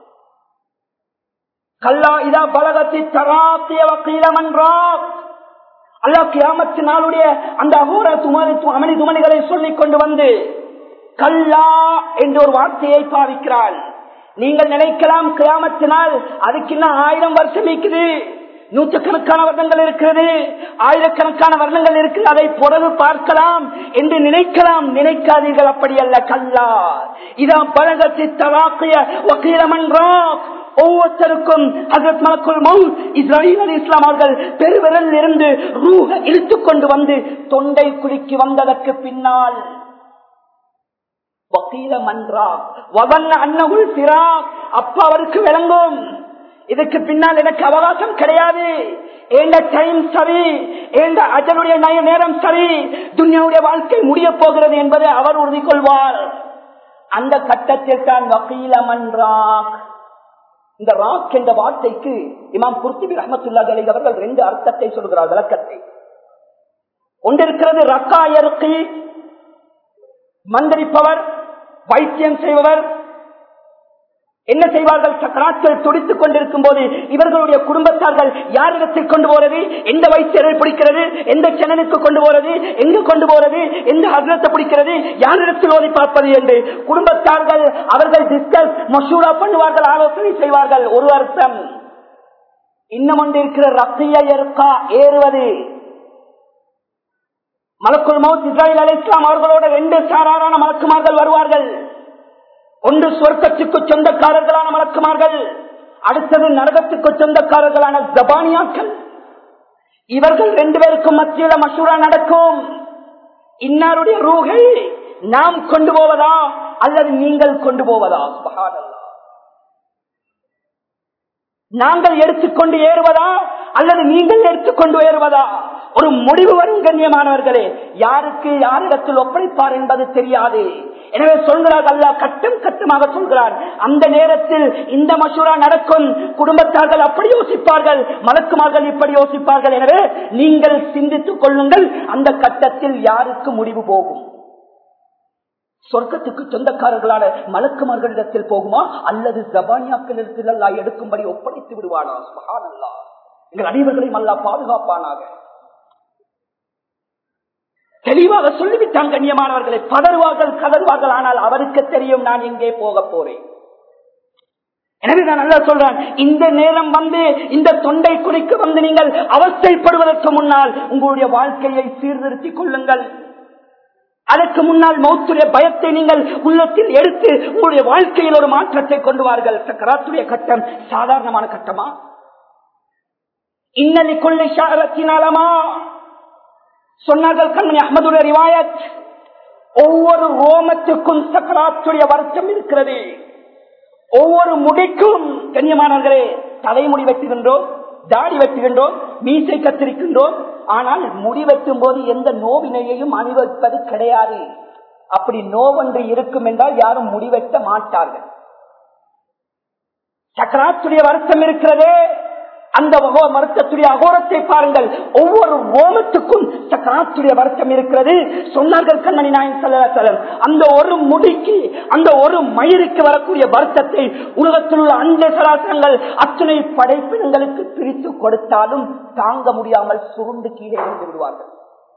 Speaker 2: கல்லா இதா பலகத்தி தராத்திய வக்கீலமன்றா அல்லாஹ் கியாமத்து நாளுடைய அந்த அகோர துமணி அமளி துமணிகளை சொல்லிக் கொண்டு வந்து கல்லா என்ற ஒரு வார்த்தையை பாவிக்கிறாள் நீங்கள் நினைக்கலாம் கியாமத்தினால் அதுக்கு இன்னும் ஆயிரம் வருஷம் இருக்குது நூற்றுக்கணக்கான வருடங்கள் இருக்கிறது ஆயிரக்கணக்கான வருடங்கள் இருக்குது அதை பொறவு பார்க்கலாம் என்று நினைக்கலாம் நினைக்காதீர்கள் அப்படி அல்ல கல்லா இதான் பழகத்தை தலாக்கிய வக்கீலமன்றா ஒவ்வொருத்தருக்கும் ஹசரத் மலக்குள் மவுத் இஸ்ராயில் அலி இஸ்லாம் அவர்கள் பெருவிரல் இருந்து ரூஹ இழுத்துக் கொண்டு வந்து தொண்டை குலுக்கி வந்ததற்கு பின்னால் வக்கீல மன்றா வவன்ன அன்னகுல் சிரா அப்பா அவருக்கு விளங்கும் இதுக்கு பின்னால் எனக்கு அவகாசம் கிடையாது ஏண்ட டைம் சரி ஏண்ட அஜனுடைய நய நேரம் சரி துன்யாவுடைய வாழ்க்கை முடிய போகிறது என்பதை அவர் உறுதி கொள்வார் அந்த கட்டத்தில் தான் வக்கீல மன்றாக் இந்த ராக் என்ற வார்த்தைக்கு இமாம் குர்த்திபி ரஹமத்துல்லா அலி அவர்கள் ரெண்டு அர்த்தத்தை சொல்கிறார் விளக்கத்தை ஒன்றிருக்கிறது ரக்காயருக்கு மந்திரிப்பவர் வைத்தியம் செய்பவர் என்ன செய்வார்கள் சக்கராக்கள் துடித்துக் கொண்டிருக்கும் போது இவர்களுடைய குடும்பத்தார்கள் யாரிடத்தில் கொண்டு போறது எந்த வைத்தியரை பிடிக்கிறது எந்த சேனலுக்கு கொண்டு போறது எங்கு கொண்டு போறது எந்த ஹசரத்தை பிடிக்கிறது யாரிடத்தில் ஓதி பார்ப்பது என்று குடும்பத்தார்கள் அவர்கள் டிஸ்கஸ் மசூரா பண்ணுவார்கள் ஆலோசனை செய்வார்கள் ஒரு அர்த்தம் இன்னும் ஒன்று இருக்கிற ரத்திய இருக்கா ஏறுவது மலக்குள் மவுத் இஸ்ராயல் அலி இஸ்லாம் அவர்களோட ரெண்டு சாராரான மலக்குமார்கள் வருவார்கள் ஒன்று சொர்க்கத்துக்கு சொந்தக்காரர்களான மலக்குமார்கள் அடுத்தது நரகத்துக்கு சொந்தக்காரர்களான ஜபானியாக்கள் இவர்கள் ரெண்டு பேருக்கும் மத்தியில மசூரா நடக்கும் இன்னாருடைய ரூகை நாம் கொண்டு போவதா அல்லது நீங்கள் கொண்டு போவதா சுபஹானல்லாஹ். நாங்கள் எடுத்துக்கொண்டு ஏறுவதா அல்லது நீங்கள் எடுத்துக்கொண்டு ஏறுவதா ஒரு முடிவு வரும் கண்ணியமானவர்களே யாருக்கு யாரிடத்தில் ஒப்படைப்பார் என்பது தெரியாது எனவே சொல்கிறார் அல்லா கட்டம் கட்டமாக சொல்கிறார் அந்த நேரத்தில் இந்த மசூரா நடக்கும் குடும்பத்தார்கள் அப்படி யோசிப்பார்கள் மலக்குமார்கள் இப்படி யோசிப்பார்கள் எனவே நீங்கள் சிந்தித்துக் கொள்ளுங்கள் அந்த கட்டத்தில் யாருக்கு முடிவு போகும் சொர்க்கத்துக்கு சொந்தக்காரர்களான மலக்குமார்களிடத்தில் போகுமா அல்லது ஜபானியாக்களிடத்தில் அல்லா எடுக்கும்படி ஒப்படைத்து விடுவானா சுபஹானல்லா எங்கள் அனைவர்களையும் அல்லா பாதுகாப்பானாக தெளிவாக சொல்லிவிட்டான் கண்ணியமானவர்களை பதறுவார்கள் கதறுவார்கள் ஆனால் அவருக்கு தெரியும் நான் எங்கே போக போறேன் எனவே நான் நல்லா சொல்றேன் இந்த நேரம் வந்து இந்த தொண்டை குடிக்கு வந்து நீங்கள் அவஸ்தைப்படுவதற்கு முன்னால் உங்களுடைய வாழ்க்கையை சீர்திருத்திக் கொள்ளுங்கள் அதற்கு முன்னால் மௌத்துடைய பயத்தை நீங்கள் உள்ளத்தில் எடுத்து உங்களுடைய வாழ்க்கையில் ஒரு மாற்றத்தை கொண்டு வார்கள் சக்கராத்துடைய கட்டம் சாதாரணமான கட்டமா இன்னலி கொள்ளை சாரத்தினாலமா சொன்னார்கள் கண்மணி அஹமதுடைய ரிவாயத் ஒவ்வொரு ரோமத்துக்கும் சக்கராத்துடைய வருத்தம் இருக்கிறது ஒவ்வொரு முடிக்கும் கண்ணியமானவர்களே தலைமுடி வெட்டுகின்றோம் தாடி வெட்டுகின்றோம் மீசை கத்திரிக்கின்றோம் ஆனால் முடி வெட்டும் போது எந்த நோவினையையும் அனுபவிப்பது கிடையாது அப்படி நோவொன்று இருக்கும் என்றால் யாரும் முடிவெட்ட மாட்டார்கள் சக்கராத்துடைய வருத்தம் இருக்கிறதே அந்த வருத்தத்துடைய அகோரத்தை பாருங்கள் ஒவ்வொரு ரோமத்துக்கும் சக்கராத்துடைய வருத்தம் இருக்கிறது சொன்னார்கள் கண்ணனி நாயன் செல்லம் அந்த ஒரு முடிக்கு அந்த ஒரு மயிருக்கு வரக்கூடிய வருத்தத்தை உலகத்தில் உள்ள அஞ்ச சராசரங்கள் அத்தனை படைப்பினங்களுக்கு பிரித்து கொடுத்தாலும் தாங்க முடியாமல் சுருண்டு கீழே இருந்து விடுவார்கள்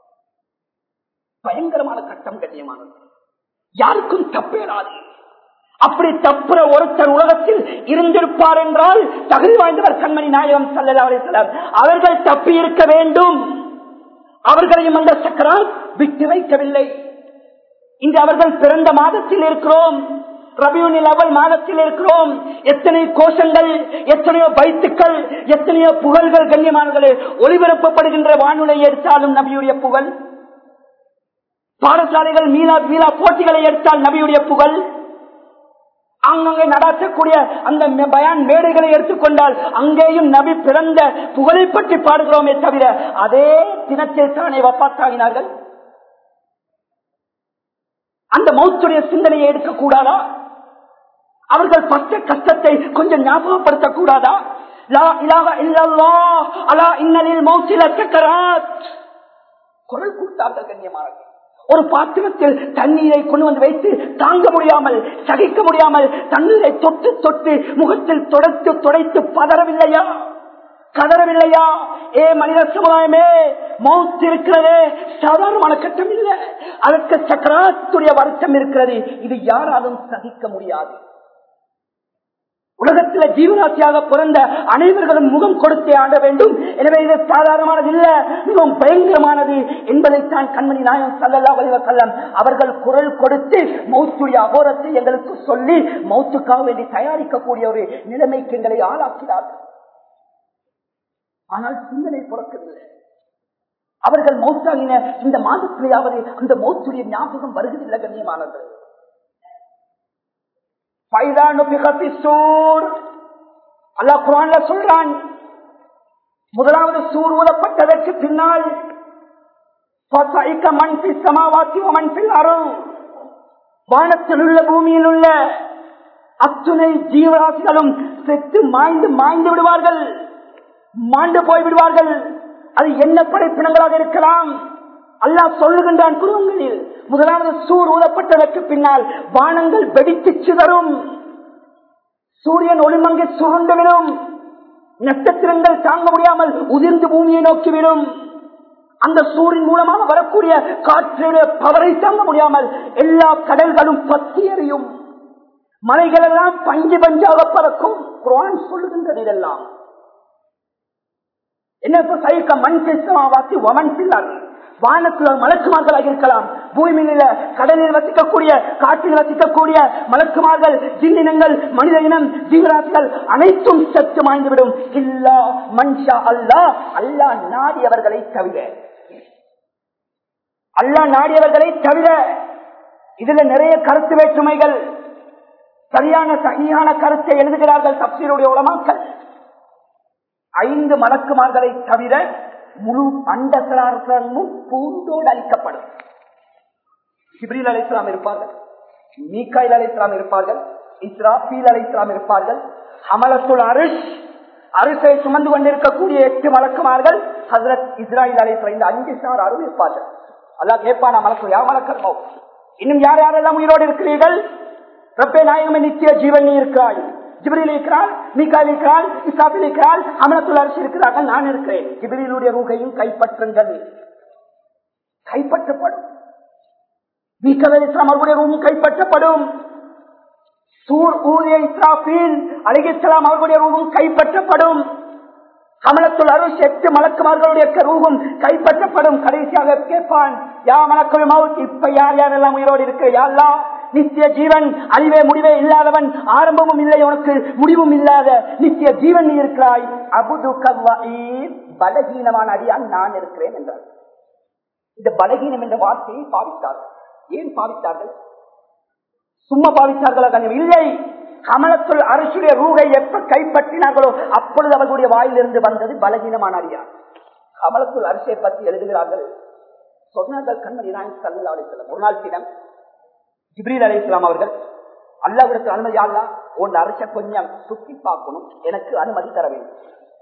Speaker 2: பயங்கரமான கட்டம் கண்ணியமானது யாருக்கும் தப்பேறாது அப்படி தப்புற ஒருத்தர் உலகத்தில் இருந்திருப்பார் என்றால் தகுதி வாய்ந்தவர் கண்மணி நாயகம் சல்லா அவர்கள் தப்பி இருக்க வேண்டும் அவர்களையும் அந்த சக்கரால் விட்டு வைக்கவில்லை இன்று அவர்கள் பிறந்த மாதத்தில் இருக்கிறோம் ரபியூனில் அவள் மாதத்தில் இருக்கிறோம் எத்தனை கோஷங்கள் எத்தனையோ பைத்துக்கள் எத்தனையோ புகழ்கள் கண்ணியமானங்களே ஒளிபரப்பப்படுகின்ற வானொலி எடுத்தாலும் நபியுடைய புகழ் பாடசாலைகள் மீளா மீளா போட்டிகளை எடுத்தால் நபியுடைய புகழ் அங்கங்கே நடாத்தக்கூடிய அந்த பயான் மேடைகளை எடுத்துக்கொண்டால் அங்கேயும் நபி பிறந்த புகழை பற்றி பாடுகிறோமே தவிர அதே தினத்தில் தானே வப்பாத்தாகினார்கள் அந்த மௌத்துடைய சிந்தனையை எடுக்கக்கூடாதா அவர்கள் பட்ட கஷ்டத்தை கொஞ்சம் ஞாபகப்படுத்தக் கூடாதா குரல் கொடுத்தார்கள் கண்ணியமானவர்கள் ஒரு பாத்திரத்தில் தண்ணீரை கொண்டு வந்து வைத்து தாங்க முடியாமல் சகிக்க முடியாமல் தண்ணீரை தொட்டு தொட்டு முகத்தில் தொடத்து துடைத்து பதறவில்லையா கதறவில்லையா ஏ மனித சமுதாயமே மௌத் இருக்கிறதே சாதாரணமான கட்டம் இல்லை அதற்கு சக்கராத்துடைய வருத்தம் இருக்கிறது இது யாராலும் சகிக்க முடியாது உலகத்தில் ஜீவராசியாக பிறந்த அனைவர்களும் முகம் கொடுத்தே ஆட வேண்டும் எனவே இது சாதாரணமானது இல்ல மிகவும் பயங்கரமானது என்பதைத்தான் கண்மணி நாயம் சல்லல்லா வலிவசல்லம் அவர்கள் குரல் கொடுத்து மௌத்துடைய அகோரத்தை எங்களுக்கு சொல்லி மௌத்துக்காக வேண்டி தயாரிக்கக்கூடிய ஒரு நிலைமைக்கு எங்களை ஆளாக்கிறார்கள் ஆனால் சிந்தனை பிறக்கவில்லை அவர்கள் மௌத்தாகின இந்த மாதத்திலேயாவது அந்த மௌத்துடைய ஞாபகம் வருவதில்லை கண்ணியமானது அல்லா குரான்ல சொல்றான் முதலாவது சூர் ஊதப்பட்டதற்கு பின்னால் வானத்தில் உள்ள பூமியில் உள்ள அத்துணை ஜீவராசிகளும் செத்து மாய்ந்து மாய்ந்து விடுவார்கள் மாண்டு போய் விடுவார்கள் அது என்ன படைப்பினங்களாக இருக்கலாம் அல்லாஹ் சொல்லுகின்றான் குருவங்களில் முதலாவது சூர் ஊதப்பட்டதற்கு பின்னால் வானங்கள் வெடித்து சிதறும் சூரியன் ஒளிமங்கை சுருண்டுவிடும் நட்சத்திரங்கள் தாங்க முடியாமல் உதிர்ந்து பூமியை நோக்கிவிடும் அந்த சூரியன் மூலமாக வரக்கூடிய காற்றுடைய பவரை தாங்க முடியாமல் எல்லா கடல்களும் பத்தி எறியும் மலைகள் எல்லாம் பஞ்சு பஞ்சாக பறக்கும் குரான் சொல்லுகின்றது இதெல்லாம் என்ன சைக்க மண் பேசமாவாசி ஒமன் பிள்ளார் வானத்துல மலக்குமார்களாக இருக்கலாம் பூமியில கடலில் வசிக்கக்கூடிய காற்றில் வசிக்கக்கூடிய மலக்குமார்கள் ஜின்னினங்கள் மனித இனம் ஜீவராசிகள் அனைத்தும் சத்து மாய்ந்துவிடும் இல்லா மன்ஷா அல்லா அல்லா நாடியவர்களை தவிர அல்லா நாடியவர்களை தவிர இதுல நிறைய கருத்து வேற்றுமைகள் சரியான சரியான கருத்தை எழுதுகிறார்கள் தப்சீருடைய உலமாக்கள் ஐந்து மலக்குமார்களை தவிர முழு அண்டசராசமும் பூண்டோடு அளிக்கப்படும் இப்ரீல் அலைக்கலாம் இருப்பார்கள் மீக்காயில் அலை இஸ்லாம் இருப்பார்கள் இஸ்ராபீல் அலை இஸ்லாம் இருப்பார்கள் அமலத்துல் அரிஷ் அரிசை சுமந்து கொண்டிருக்கக்கூடிய எட்டு மலக்குமார்கள் ஹசரத் இஸ்ராயில் அலை இந்த அஞ்சு சார் அருள் இருப்பார்கள் அல்லாஹ் கேட்பானா மலக்கு யா மலக்கர்மோ இன்னும் யார் யாரெல்லாம் உயிரோடு இருக்கிறீர்கள் ரப்பே நாயகமே நித்திய ஜீவன் நீ இருக்கிறாய் ஜிபிரில் இருக்கிறாள் மீகால் இருக்கிறாள் இசாபில் இருக்கிறாள் அமலத்துல் அரசு இருக்கிறார்கள் நான் இருக்கிறேன் ஜிபிரிலுடைய ரூகையும் கைப்பற்றுங்கள் கைப்பற்றப்படும் மீக்கல் இஸ்லாம் அவர்களுடைய ரூமும் கைப்பற்றப்படும் சூர் ஊதிய இஸ்ராபீல் அலிகிஸ்லாம் அவர்களுடைய ரூபம் கைப்பற்றப்படும் கமலத்துள் அருள் எட்டு மலக்குமார்களுடைய ரூபம் கைப்பற்றப்படும் கடைசியாக கேட்பான் யா மலக்குள் மவுத் இப்ப யார் யாரெல்லாம் உயிரோடு இருக்கிற யாரெல்லாம் நித்திய ஜீவன் அழிவே முடிவே இல்லாதவன் ஆரம்பமும் இல்லை உனக்கு முடிவும் இல்லாத நித்திய ஜீவன் நீ இருக்கிறாய் அபுது கவ்வீர் பலகீனமான அடியான் நான் இருக்கிறேன் என்றார் இந்த பலகீனம் என்ற வார்த்தையை பாவித்தார்கள் ஏன் பாவித்தார்கள் சும்மா பாவித்தார்களா கண்ணியம் இல்லை கமலத்துள் அரசுடைய ரூகை எப்ப கைப்பற்றினார்களோ அப்பொழுது அவர்களுடைய வாயிலிருந்து வந்தது பலகீனமான அடியார் கமலத்துள் அரசை பற்றி எழுதுகிறார்கள் சொன்னார்கள் கண்மணி நாயன் சல்லா அலிஸ்லாம் ஒரு நாள் தினம் ஜிப்ரீல் அலி இஸ்லாம் அவர்கள் அல்லாவிடத்தில் அனுமதி அல்லா உன் அரச கொஞ்சம் சுத்தி பார்க்கணும் எனக்கு அனுமதி தர வேண்டும்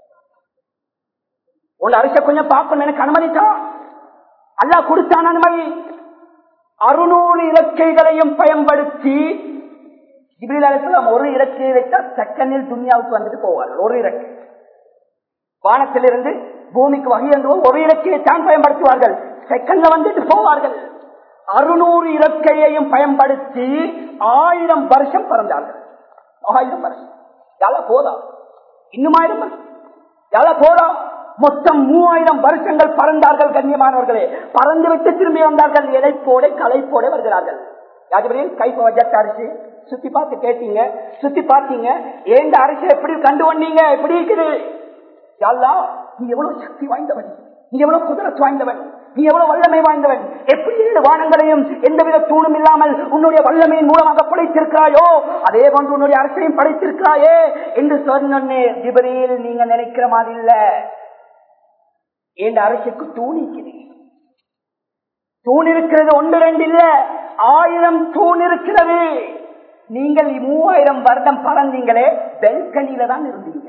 Speaker 2: உன் அரச கொஞ்சம் பார்க்கணும் எனக்கு அனுமதித்தா அல்லாஹ் கொடுத்தான் அனுமதி அறுநூறு இலக்கைகளையும் பயன்படுத்தி ஜிப்ரீல் அலிஸ்லாம் ஒரு இலக்கையை வைத்தால் செகண்டில் துனியாவுக்கு வந்துட்டு போவார்கள் ஒரு இலக்கை வானத்திலிருந்து பூமிக்கு வகையன்றோ ஒரு இலக்கையை தான் பயன்படுத்துவார்கள் செகண்ட்ல வந்துட்டு போவார்கள் அறுநூறு இலக்கையையும் பயன்படுத்தி ஆயிரம் வருஷம் பறந்தார்கள் ஆயிரம் வருஷம் யால போதா இன்னும் ஆயிரம் வருஷம் யால போதா மொத்தம் மூவாயிரம் வருஷங்கள் பறந்தார்கள் கண்ணியமானவர்களே பறந்து விட்டு திரும்பி வந்தார்கள் இலைப்போட கலைப்போட வருகிறார்கள் யாஜபடியில் கைப்ப வஜத்த அரிசி சுத்தி பார்த்து கேட்டீங்க சுத்தி பார்த்தீங்க ஏந்த அரிசி எப்படி கண்டு வந்தீங்க எப்படி இருக்குது யாழ்லா நீ எவ்வளவு சக்தி வாய்ந்தவன் நீ எவ்வளவு குதிரத்து வாய்ந்தவன் நீ எவ்வளவு வல்லமை வாய்ந்தவன் எப்படி ஏழு வானங்களையும் எந்தவித தூணும் இல்லாமல் உன்னுடைய வல்லமையின் மூலமாக படைத்திருக்கிறாயோ அதே போன்று உன்னுடைய அரசையும் படைத்திருக்கிறாயே என்று சொன்னே ஜிபரியில் நீங்க நினைக்கிற மாதிரி இல்ல என் அரசுக்கு தூணிக்குது தூண் இருக்கிறது ஒன்று ரெண்டு இல்ல ஆயிரம் தூண் இருக்கிறது நீங்கள் மூவாயிரம் வருடம் பறந்தீங்களே பெல்கனியில தான் இருந்தீங்க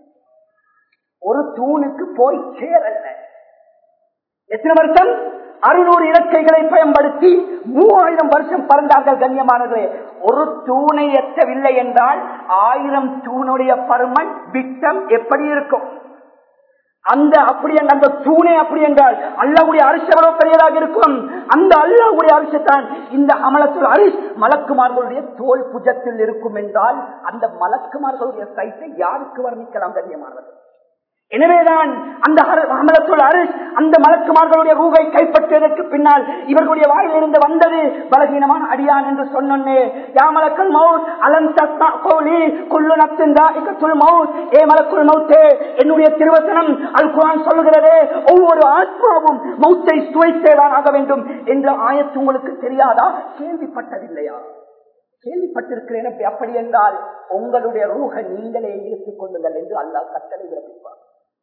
Speaker 2: ஒரு தூணுக்கு போய் சேரல எத்தனை வருஷம் அறுநூறு இலக்கைகளை பயன்படுத்தி மூவாயிரம் வருஷம் பறந்தார்கள் கண்ணியமானது ஒரு தூணை எட்டவில்லை என்றால் ஆயிரம் தூணுடைய பருமன் விட்டம் எப்படி இருக்கும் அந்த அப்படி அந்த தூணே அப்படி என்றால் அல்லாவுடைய அரிசி எவ்வளவு பெரியதாக இருக்கும் அந்த அல்லாவுடைய அரிசி தான் இந்த அமலத்தில் அரிசி மலக்குமார்களுடைய தோல் புஜத்தில் இருக்கும் என்றால் அந்த மலக்குமார்களுடைய சைட்டை யாருக்கு வர்ணிக்கலாம் கண்ணியமானவர்கள் எனவேதான் அந்த அமலத்துள் அரிஸ் அந்த மலக்குமார்களுடைய ரூகை கைப்பற்றியதற்கு பின்னால் இவர்களுடைய வாயிலிருந்து வந்தது பலகீனமான அடியான் என்று சொன்னே யா மலக்கல் மவுத் அலன் கோலி குல்லு நத்தின் மவுத் ஏ மலக்குள் மவுத்தே என்னுடைய திருவசனம் அல் குரான் சொல்லுகிறதே ஒவ்வொரு ஆத்மாவும் மௌத்தை சுவைத்தேதான் ஆக வேண்டும் என்ற ஆயத்து உங்களுக்கு தெரியாதா கேள்விப்பட்டதில்லையா கேள்விப்பட்டிருக்கிறேன் அப்படி என்றால் உங்களுடைய ரூக நீங்களே எடுத்துக் கொள்ளுங்கள் என்று அல்லாஹ் கட்டளை பிறப்பிப்பார்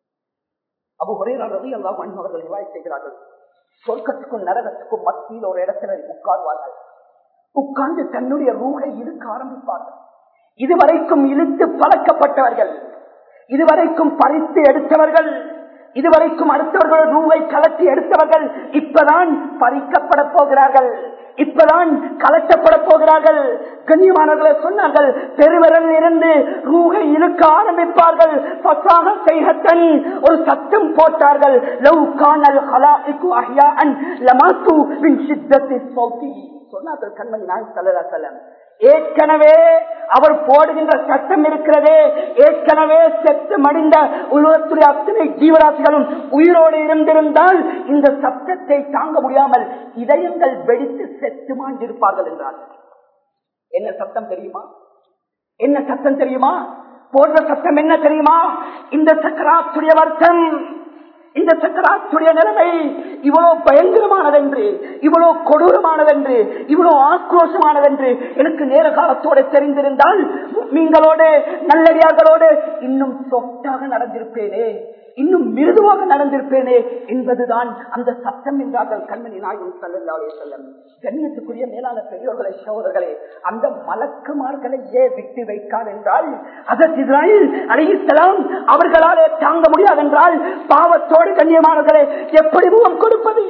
Speaker 2: அபு ஒரேரதி அல்லா அவர்கள் நிவாய் செய்கிறார்கள் சொர்க்கத்துக்கும் நரகத்துக்கும் மத்தியில் ஒரு இடத்துல உட்கார்வார்கள் உட்கார்ந்து தன்னுடைய ரூகை இழுக்க ஆரம்பிப்பார்கள் இதுவரைக்கும் இழுத்து பழக்கப்பட்டவர்கள் இதுவரைக்கும் பறித்து எடுத்தவர்கள் இதுவரைக்கும் அடுத்தவர்கள் ரூவை கலட்டி எடுத்தவர்கள் இப்பதான் பறிக்கப்பட போகிறார்கள் இப்பதான் கலட்டப்பட போகிறார்கள் கண்ணியமானவர்களை சொன்னார்கள் பெருவரல் இருந்து ரூகை இழுக்க ஆரம்பிப்பார்கள் பசாக செய்கத்தன் ஒரு சத்தம் போட்டார்கள் லவ் காணல் ஹலாஇக்கு அஹ்யாஅன் லமாத்து மின் ஷித்தத்தி சௌதி சொன்னார்கள் கண்மணி நாய் சல்லா செல்லம் ஏற்கனவே அவர் போடுகின்ற சட்டம் இருக்கிறதே ஏற்கனவே செத்து மடிந்த உலகத்துடைய அத்தனை ஜீவராசிகளும் உயிரோடு இருந்திருந்தால் இந்த சத்தத்தை தாங்க முடியாமல் இதயங்கள் வெடித்து செத்து மாண்டிருப்பார்கள் என்றார்கள் என்ன சத்தம் தெரியுமா என்ன சத்தம் தெரியுமா போடுற சத்தம் என்ன தெரியுமா இந்த சக்கராத்துடைய வருத்தம் இந்த சக்கராத்துடைய நிலைமை இவ்வளவு பயங்கரமானதென்று இவ்வளவு கொடூரமானதென்று இவ்வளவு ஆக்ரோஷமானதென்று எனக்கு நேர காலத்தோடு தெரிந்திருந்தால் நீங்களோடு நல்லடியார்களோடு இன்னும் சொத்தாக நடந்திருப்பேனே இன்னும் மிருதுவாக நடந்திருப்பேனே என்பதுதான் அந்த சத்தம் என்றார்கள் கண்மணி நாயகம் சல்லல்லாஹு செல்லம் கண்ணியத்துக்குரிய மேலான பெரியோர்களை சகோதரர்களே அந்த மலக்குமார்களை ஏன் விட்டு வைக்கார் என்றால் அதற்கு இஸ்ராயில் அலைஹிஸ்ஸலாம் அவர்களாலே தாங்க முடியாது என்றால் பாவத்தோடு கண்ணியமானவர்களே எப்படி முகம் கொடுப்பது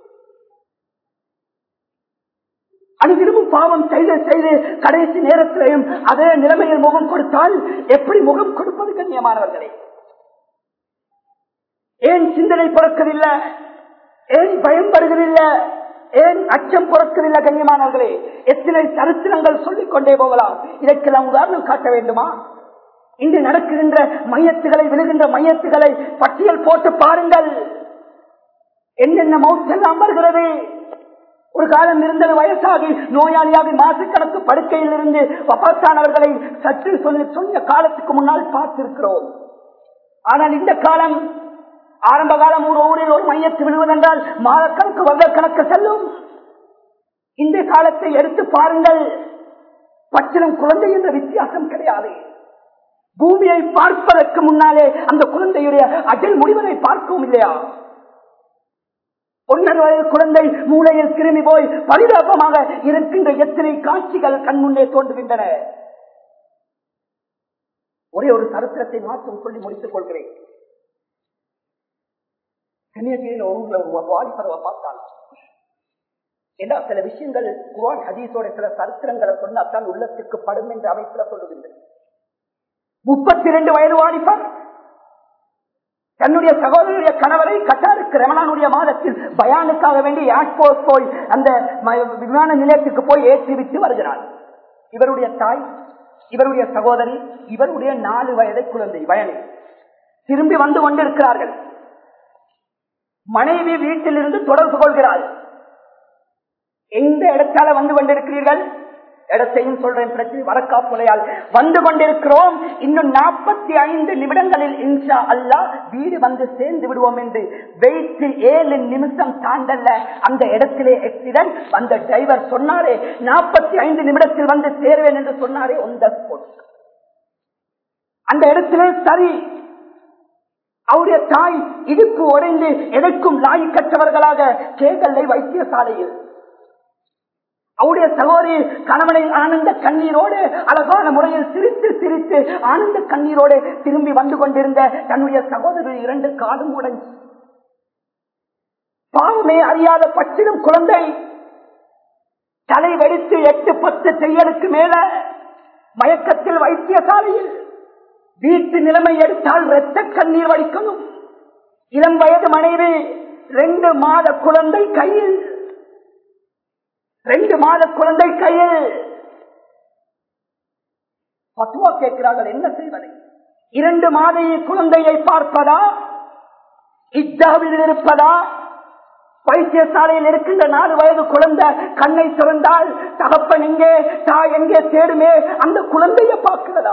Speaker 2: அனுதினமும் பாவம் செய்து செய்து கடைசி நேரத்திலையும் அதே நிலைமையில் முகம் கொடுத்தால் எப்படி முகம் கொடுப்பது கண்ணியமானவர்களே ஏன் சிந்தனை பிறக்கவில்லை ஏன் பயம் வருவதில்லை ஏன் அச்சம் பிறக்கவில்லை கண்ணியமானவர்களே எத்தனை சரித்திரங்கள் சொல்லிக் கொண்டே போகலாம் இதற்கெல்லாம் உதாரணம் காட்ட வேண்டுமா இன்று நடக்குகின்ற மையத்துகளை விழுகின்ற மையத்துகளை பட்டியல் போட்டு பாருங்கள் என்னென்ன மௌத்தெல்லாம் வருகிறது ஒரு காலம் இருந்தது வயசாகி நோயாளியாக மாசுக்கணக்கு படுக்கையில் இருந்து வபாத்தானவர்களை சற்று சொல்லி சொன்ன காலத்துக்கு முன்னால் பார்த்திருக்கிறோம் ஆனால் இந்த காலம் ஆரம்ப காலம் ஒரு ஊரில் ஒரு மையத்து விழுவதென்றால் மாதக்கணக்கு வருடக்கணக்கு செல்லும் இந்த காலத்தை எடுத்து பாருங்கள் பச்சிலம் குழந்தை என்ற வித்தியாசம் கிடையாது பூமியை பார்ப்பதற்கு முன்னாலே அந்த குழந்தையுடைய அஜல் முடிவதை பார்க்கவும் இல்லையா ஒன்றரை வயது குழந்தை மூளையில் கிருமி போய் பரிதாபமாக இருக்கின்ற எத்தனை காட்சிகள் கண் முன்னே தோன்றுகின்றன ஒரே ஒரு சரித்திரத்தை மாற்றம் சொல்லி முடித்துக் கொள்கிறேன் கன்னியாகுமரியில் ஒரு ஊர்ல ஒரு வாலிபரவை பார்த்தான் ஏன்னா சில விஷயங்கள் குரான் ஹதீஸோட சில சரித்திரங்களை சொன்னாத்தான் உள்ளத்துக்கு படும் என்ற அமைப்புல சொல்லுகின்றன முப்பத்தி ரெண்டு வயது வாலிபர் தன்னுடைய சகோதரனுடைய கணவரை கட்டாருக்கு ரமணானுடைய மாதத்தில் பயானுக்காக வேண்டி ஏர்போர்ட் போய் அந்த விமான நிலையத்துக்கு போய் ஏற்றி விட்டு வருகிறார் இவருடைய தாய் இவருடைய சகோதரி இவருடைய நாலு வயதை குழந்தை வயனை திரும்பி வந்து கொண்டிருக்கிறார்கள் மனைவி வீட்டிலிருந்து தொடர்பு கொள்கிறாள் எந்த இடத்தால வந்து கொண்டிருக்கிறீர்கள் இடத்தையும் சொல்றேன் பிரச்சனை வரக்காப்புலையால் வந்து கொண்டிருக்கிறோம் இன்னும் நாற்பத்தி ஐந்து நிமிடங்களில் இன்ஷா அல்லா வீடு வந்து சேர்ந்து விடுவோம் என்று வெயிட்டு ஏழு நிமிஷம் தாண்டல்ல அந்த இடத்திலே ஆக்சிடென்ட் அந்த டிரைவர் சொன்னாரே நாற்பத்தி ஐந்து நிமிடத்தில் வந்து சேருவேன் என்று சொன்னாரே அந்த அந்த இடத்திலே சரி அவருடைய தாய் இடுப்பு உடைந்து எதற்கும் லாய்க்கற்றவர்களாக கேகல்லை வைத்தியசாலையில் அவருடைய சகோதரி கணவனை ஆனந்த கண்ணீரோடு அழகான முறையில் சிரித்து சிரித்து ஆனந்த கண்ணீரோடு திரும்பி வந்து கொண்டிருந்த தன்னுடைய சகோதரி இரண்டு காலும் உடைஞ்சு பாவமே அறியாத பச்சிடும் குழந்தை தலை வெடித்து எட்டு பத்து தையலுக்கு மேல மயக்கத்தில் வைத்தியசாலையில் வீட்டு நிலைமை எடுத்தால் இரத்த கண்ணீர் வடிக்கணும் இளம் வயது மனைவி ரெண்டு மாத குழந்தை கையில் ரெண்டு மாத குழந்தை கையில் பத்துவா கேட்கிறார்கள் என்ன செய்வது இரண்டு மாத குழந்தையை பார்ப்பதா இத்தாவில் இருப்பதா வைத்தியசாலையில் இருக்கின்ற நாலு வயது குழந்தை கண்ணை திறந்தால் தகப்பன் எங்கே தாய் எங்கே தேடுமே அந்த குழந்தைய பார்க்கிறதா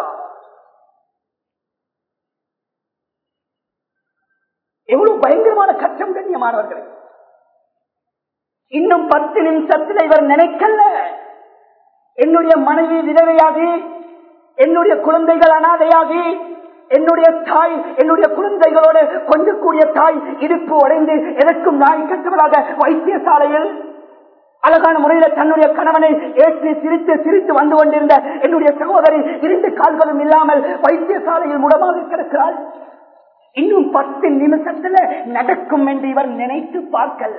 Speaker 2: எவ்வளவு பயங்கரமான கஷ்டம் கண்ணியமானவர்கள் இன்னும் பத்து நிமிஷத்தில் இவர் நினைக்கல என்னுடைய மனைவி விதவையாகி என்னுடைய குழந்தைகள் அனாதையாகி என்னுடைய தாய் என்னுடைய குழந்தைகளோடு கொஞ்சக்கூடிய தாய் இடுப்பு உடைந்து எதற்கும் நாய் கட்டவராக வைத்தியசாலையில் அழகான முறையில தன்னுடைய கணவனை ஏற்றி சிரித்து சிரித்து வந்து கொண்டிருந்த என்னுடைய சகோதரி இரண்டு கால்களும் இல்லாமல் வைத்தியசாலையில் முடமாக கிடக்கிறாள் இன்னும் பத்து நிமிஷத்துல நடக்கும் என்று இவர் நினைத்து பார்க்கல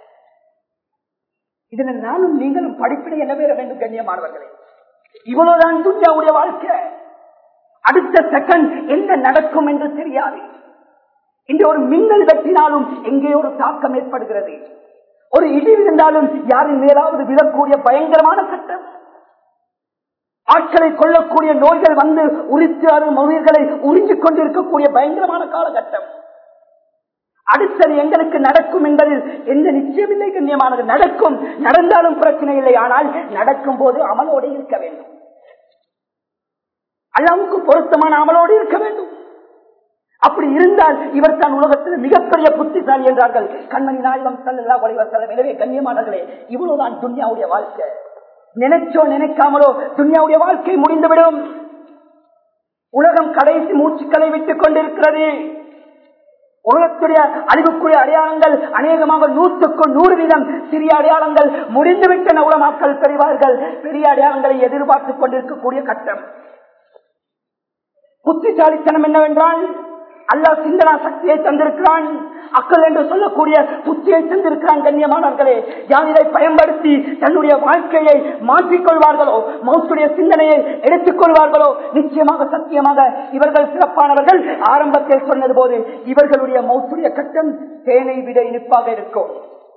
Speaker 2: இதுல நானும் நீங்களும் படிப்பினை என்ன பெற வேண்டும் கண்ணியமானவர்களே இவ்வளவுதான் துன்யாவுடைய வாழ்க்கை அடுத்த செகண்ட் என்ன நடக்கும் என்று தெரியாது இன்று ஒரு மின்னல் வெட்டினாலும் எங்கே ஒரு தாக்கம் ஏற்படுகிறது ஒரு இடி விழுந்தாலும் யாரின் மேலாவது விழக்கூடிய பயங்கரமான சட்டம் ஆட்களை கொள்ளக்கூடிய நோய்கள் வந்து உரித்து அது உயிர்களை உறிஞ்சிக் கொண்டிருக்கக்கூடிய பயங்கரமான காலகட்டம் அடுத்தது எங்களுக்கு நடக்கும் என்பதில் எந்த நிச்சயமில்லை கண்ணியமானது நடக்கும் நடந்தாலும் பிரச்சனை இல்லை ஆனால் நடக்கும் போது அமலோடு இருக்க வேண்டும் அல்லாவுக்கு பொருத்தமான அமலோடு இருக்க வேண்டும் அப்படி இருந்தால் இவர் தான் உலகத்தில் மிகப்பெரிய புத்திசாலி என்றார்கள் கண்மணி நாயகம் சல்லா வலைவசலம் எனவே கண்ணியமானர்களே இவ்வளவுதான் துன்யாவுடைய வாழ்க்கை நினைச்சோ நினைக்காமலோ துன்யாவுடைய வாழ்க்கை முடிந்துவிடும் உலகம் கடைசி மூச்சுக்களை விட்டுக் கொண்டிருக்கிறது உலகத்துடைய அழிவுக்குரிய அடையாளங்கள் அநேகமாக நூற்றுக்கு நூறு வீதம் சிறிய அடையாளங்கள் முடிந்துவிட்டன உலமாக்கள் பெறுவார்கள் பெரிய அடையாளங்களை எதிர்பார்த்துக் கொண்டிருக்கக்கூடிய கட்டம் புத்திசாலித்தனம் என்னவென்றால் அல்லாஹ் சிந்தனா சக்தியை தந்திருக்கிறான் அக்கள் என்று சொல்லக்கூடிய புத்தியை தந்திருக்கிறான் கண்ணியமானவர்களே யார் இதை பயன்படுத்தி தன்னுடைய வாழ்க்கையை மாற்றிக்கொள்வார்களோ மௌத்துடைய சிந்தனையை எடுத்துக் கொள்வார்களோ நிச்சயமாக சத்தியமாக இவர்கள் சிறப்பானவர்கள் ஆரம்பத்தில் சொன்னது போது இவர்களுடைய மௌத்துடைய கட்டம் தேனை விட இனிப்பாக இருக்கும்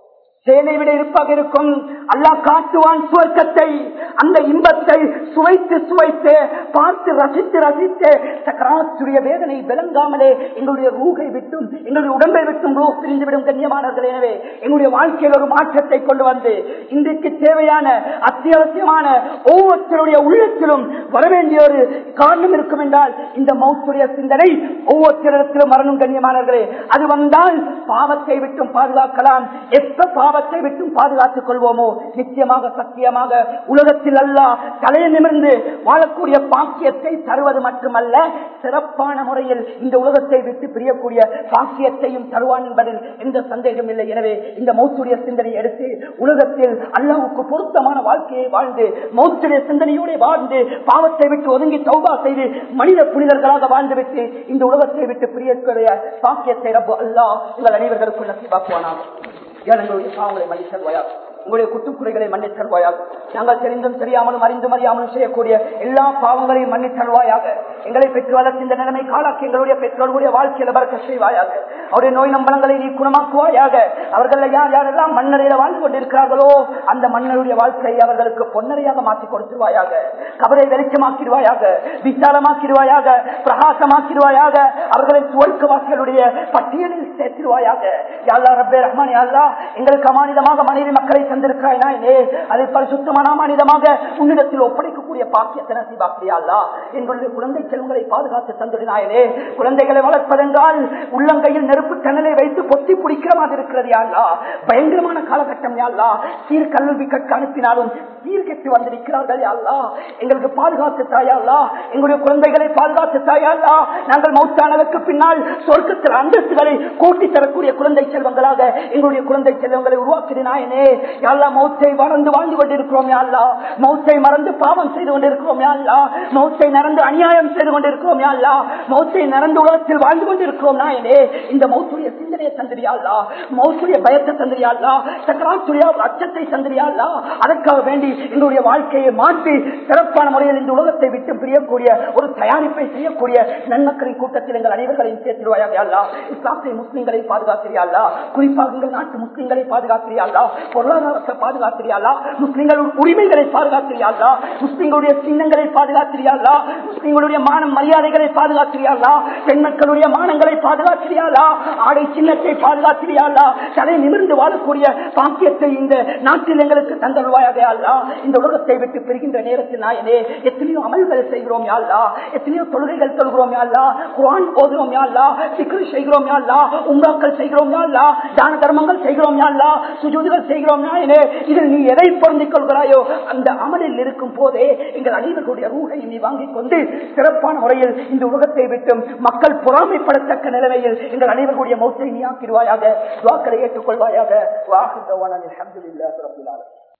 Speaker 2: தேனை விட இருப்பாக இருக்கும் அல்லாஹ் காட்டுவான் சுவர்க்கத்தை அந்த இன்பத்தை சுவைத்து சுவைத்து பார்த்து ரசித்து ரசித்து சக்கராத்துடைய வேதனை விளங்காமலே எங்களுடைய ரூகை விட்டும் எங்களுடைய உடம்பை விட்டும் ரூ பிரிந்துவிடும் கண்ணியமானவர்கள் எனவே எங்களுடைய வாழ்க்கையில் ஒரு மாற்றத்தை கொண்டு வந்து இன்றைக்கு தேவையான அத்தியாவசியமான ஒவ்வொருத்தருடைய உள்ளத்திலும் வர வேண்டிய ஒரு காரணம் இருக்கும் என்றால் இந்த மௌத்துடைய சிந்தனை ஒவ்வொருத்தரிடத்திலும் வரணும் கண்ணியமானவர்களே அது வந்தால் பாவத்தை விட்டும் பாதுகாக்கலாம் எப்ப பாவத்தை விட்டும் பாதுகாத்துக் கொள்வோமோ நிச்சயமாக சத்தியமாக உலகத்தில் அல்ல தலையை நிமிர்ந்து வாழக்கூடிய பாக்கியத்தை தருவது மட்டுமல்ல சிறப்பான முறையில் இந்த உலகத்தை விட்டு பிரியக்கூடிய பாக்கியத்தையும் தருவான் என்பதில் எந்த சந்தேகம் இல்லை எனவே இந்த மௌத்துடைய சிந்தனை எடுத்து உலகத்தில் அல்லாவுக்கு பொருத்தமான வாழ்க்கையை வாழ்ந்து மௌத்துடைய சிந்தனையோடு வாழ்ந்து பாவத்தை விட்டு ஒதுங்கி தௌபா செய்து மனித புனிதர்களாக வாழ்ந்துவிட்டு இந்த உலகத்தை விட்டு பிரியக்கூடிய பாக்கியத்தை ரப்பு அல்லா எங்கள் அனைவர்களுக்கும் நசிவாக்குவானாக எங்களுடைய பாவங்களை மன்னித்தல்வாயா உங்களுடைய குட்டுக்குறைகளை மன்னித்தல்வாயாக நாங்கள் தெரிந்தும் தெரியாமலும் அறிந்தும் அறியாமலும் செய்யக்கூடிய எல்லா பாவங்களையும் மன்னித்தல்வாயாக எங்களை பெற்று வளர்த்து இந்த நிலைமை காலாக்கி எங்களுடைய பெற்றோர்களுடைய வாழ்க்கையில பறக்க செய்வாயாக அவருடைய நோய் நம்பலங்களை நீ குணமாக்குவாயாக அவர்கள் யார் யாரெல்லாம் மன்னரையில வாழ்ந்து கொண்டிருக்கிறார்களோ அந்த மன்னருடைய வாழ்க்கையை அவர்களுக்கு பொன்னரையாக மாற்றி கொடுத்துருவாயாக கபரை வெளிச்சமாக்கிடுவாயாக விசாலமாக்கிடுவாயாக பிரகாசமாக்கிடுவாயாக அவர்களை சுவர்க்கவாசிகளுடைய பட்டியலில் சேர்த்திடுவாயாக யாழ்லா ரப்பே ரஹ்மான் யாழ்லா எங்களுக்கு அமானிதமாக மனைவி மக்களை தந்திருக்கிறாய் நாயனே அதை பரிசுத்தமான அமானிதமாக உன்னிடத்தில் ஒப்படைக்கக்கூடிய பாக்கியத்தை நசிவாக்கிறியாளா எங்களுடைய குழந்தை செல்வங்களை பாதுகாத்து தந்துடினாயனே குழந்தைகளை வளர்ப்பதென்றால் உள்ளங்கையில் நெருப்பு கண்ணலை வைத்து பொத்தி பிடிக்கிற மாதிரி இருக்கிறது யாழ்லா பயங்கரமான காலகட்டம் யாழ்லா சீர் கல்வி கற்க அனுப்பினாலும் சீர்கெட்டு வந்திருக்கிறார்கள் யாழ்லா எங்களுக்கு பாதுகாத்து தாயாளா எங்களுடைய குழந்தைகளை பாதுகாத்து தாயாளா நாங்கள் மௌத்தானதற்கு பின்னால் சொர்க்கத்தில் அந்தஸ்துகளை கூட்டி தரக்கூடிய குழந்தை செல்வங்களாக எங்களுடைய குழந்தை செல்வங்களை உருவாக்கினாயனே யாழ்லா மௌத்தை மறந்து வாழ்ந்து கொண்டிருக்கிறோம் யாழ்லா மௌத்தை மறந்து பாவம் செய்து கொண்டிருக்கிறோம் யாழ்லா மௌத்தை நடந்து அநியாயம் செய்து கொண்டிருக்கிறோம் யாழ்லா மௌத்தை நடந்து உலகத்தில் வாழ்ந்து கொண்டிருக்கிறோம் நாயனே இந்த மௌத்துடைய சிந்தனையை தந்திரியாளா மௌத்துடைய பயத்தை தந்திரியாளா சக்கராத்துடைய அச்சத்தை தந்திரியாளா அதற்காக வேண்டி எங்களுடைய வாழ்க்கையை மாற்றி சிறப்பான முறையில் இந்த உலகத்தை விட்டு பிரியக்கூடிய ஒரு தயாரிப்பை செய்யக்கூடிய நன்மக்களின் கூட்டத்தில் எங்கள் அனைவர்களையும் சேர்த்திருவாயாக அல்லா இஸ்லாத்தை முஸ்லிம்களை பாதுகாத்திரியாளா குறிப்பாக எங்கள் நாட்டு முஸ்லிம்களை பாதுகாத்திரியாளா பொருளாதாரத்தை பாதுகாத்திரியாளா முஸ்லிம்கள் உரிமைகளை பாதுகாத்திரியாளா முஸ்லிம்களுடைய சின்னங்களை பாதுகாத்திரியாளா முஸ்லிம்களுடைய மான மரியாதைகளை பாதுகாத்திரியாளா பெண் மக்களுடைய மானங்களை பாதுகாத்திரியாளா ஆடை சின்னத்தை பாதுகாத்திரியாளா தலை நிமிர்ந்து வாழக்கூடிய பாக்கியத்தை இந்த நாட்டில் எங்களுக்கு தந்தருவாயாக அல்லா இந்த உலகத்தை விட்டு பெறுகின்ற நேரத்தில் நாயனே எத்தனையோ அமல்கள் செய்கிறோம் யாழ்லா எத்தனையோ தொழுகைகள் தொழுகிறோம் யாழ்லா குரான் போதுகிறோம் யாழ்லா சிக்கல் செய்கிறோம் யாழ்லா உங்காக்கள் செய்கிறோம் யாழ்லா தான தர்மங்கள் செய்கிறோம் யாழ்லா சுஜூதிகள் செய்கிறோம் நாயனே இதில் நீ எதை பொருந்திக் கொள்கிறாயோ அந்த அமலில் இருக்கும் போதே எங்கள் அனைவருடைய ரூகை நீ வாங்கிக் கொண்டு சிறப்பான முறையில் இந்த உலகத்தை விட்டும் மக்கள் பொறாமைப்படத்தக்க நிலைமையில் எங்கள் அனைவருடைய மௌத்தை நீ ஆக்கிடுவாயாக வாக்களை ஏற்றுக்கொள்வாயாக வாக்குவான அலமதுல்லாஹ் ரபில் ஆலமீன்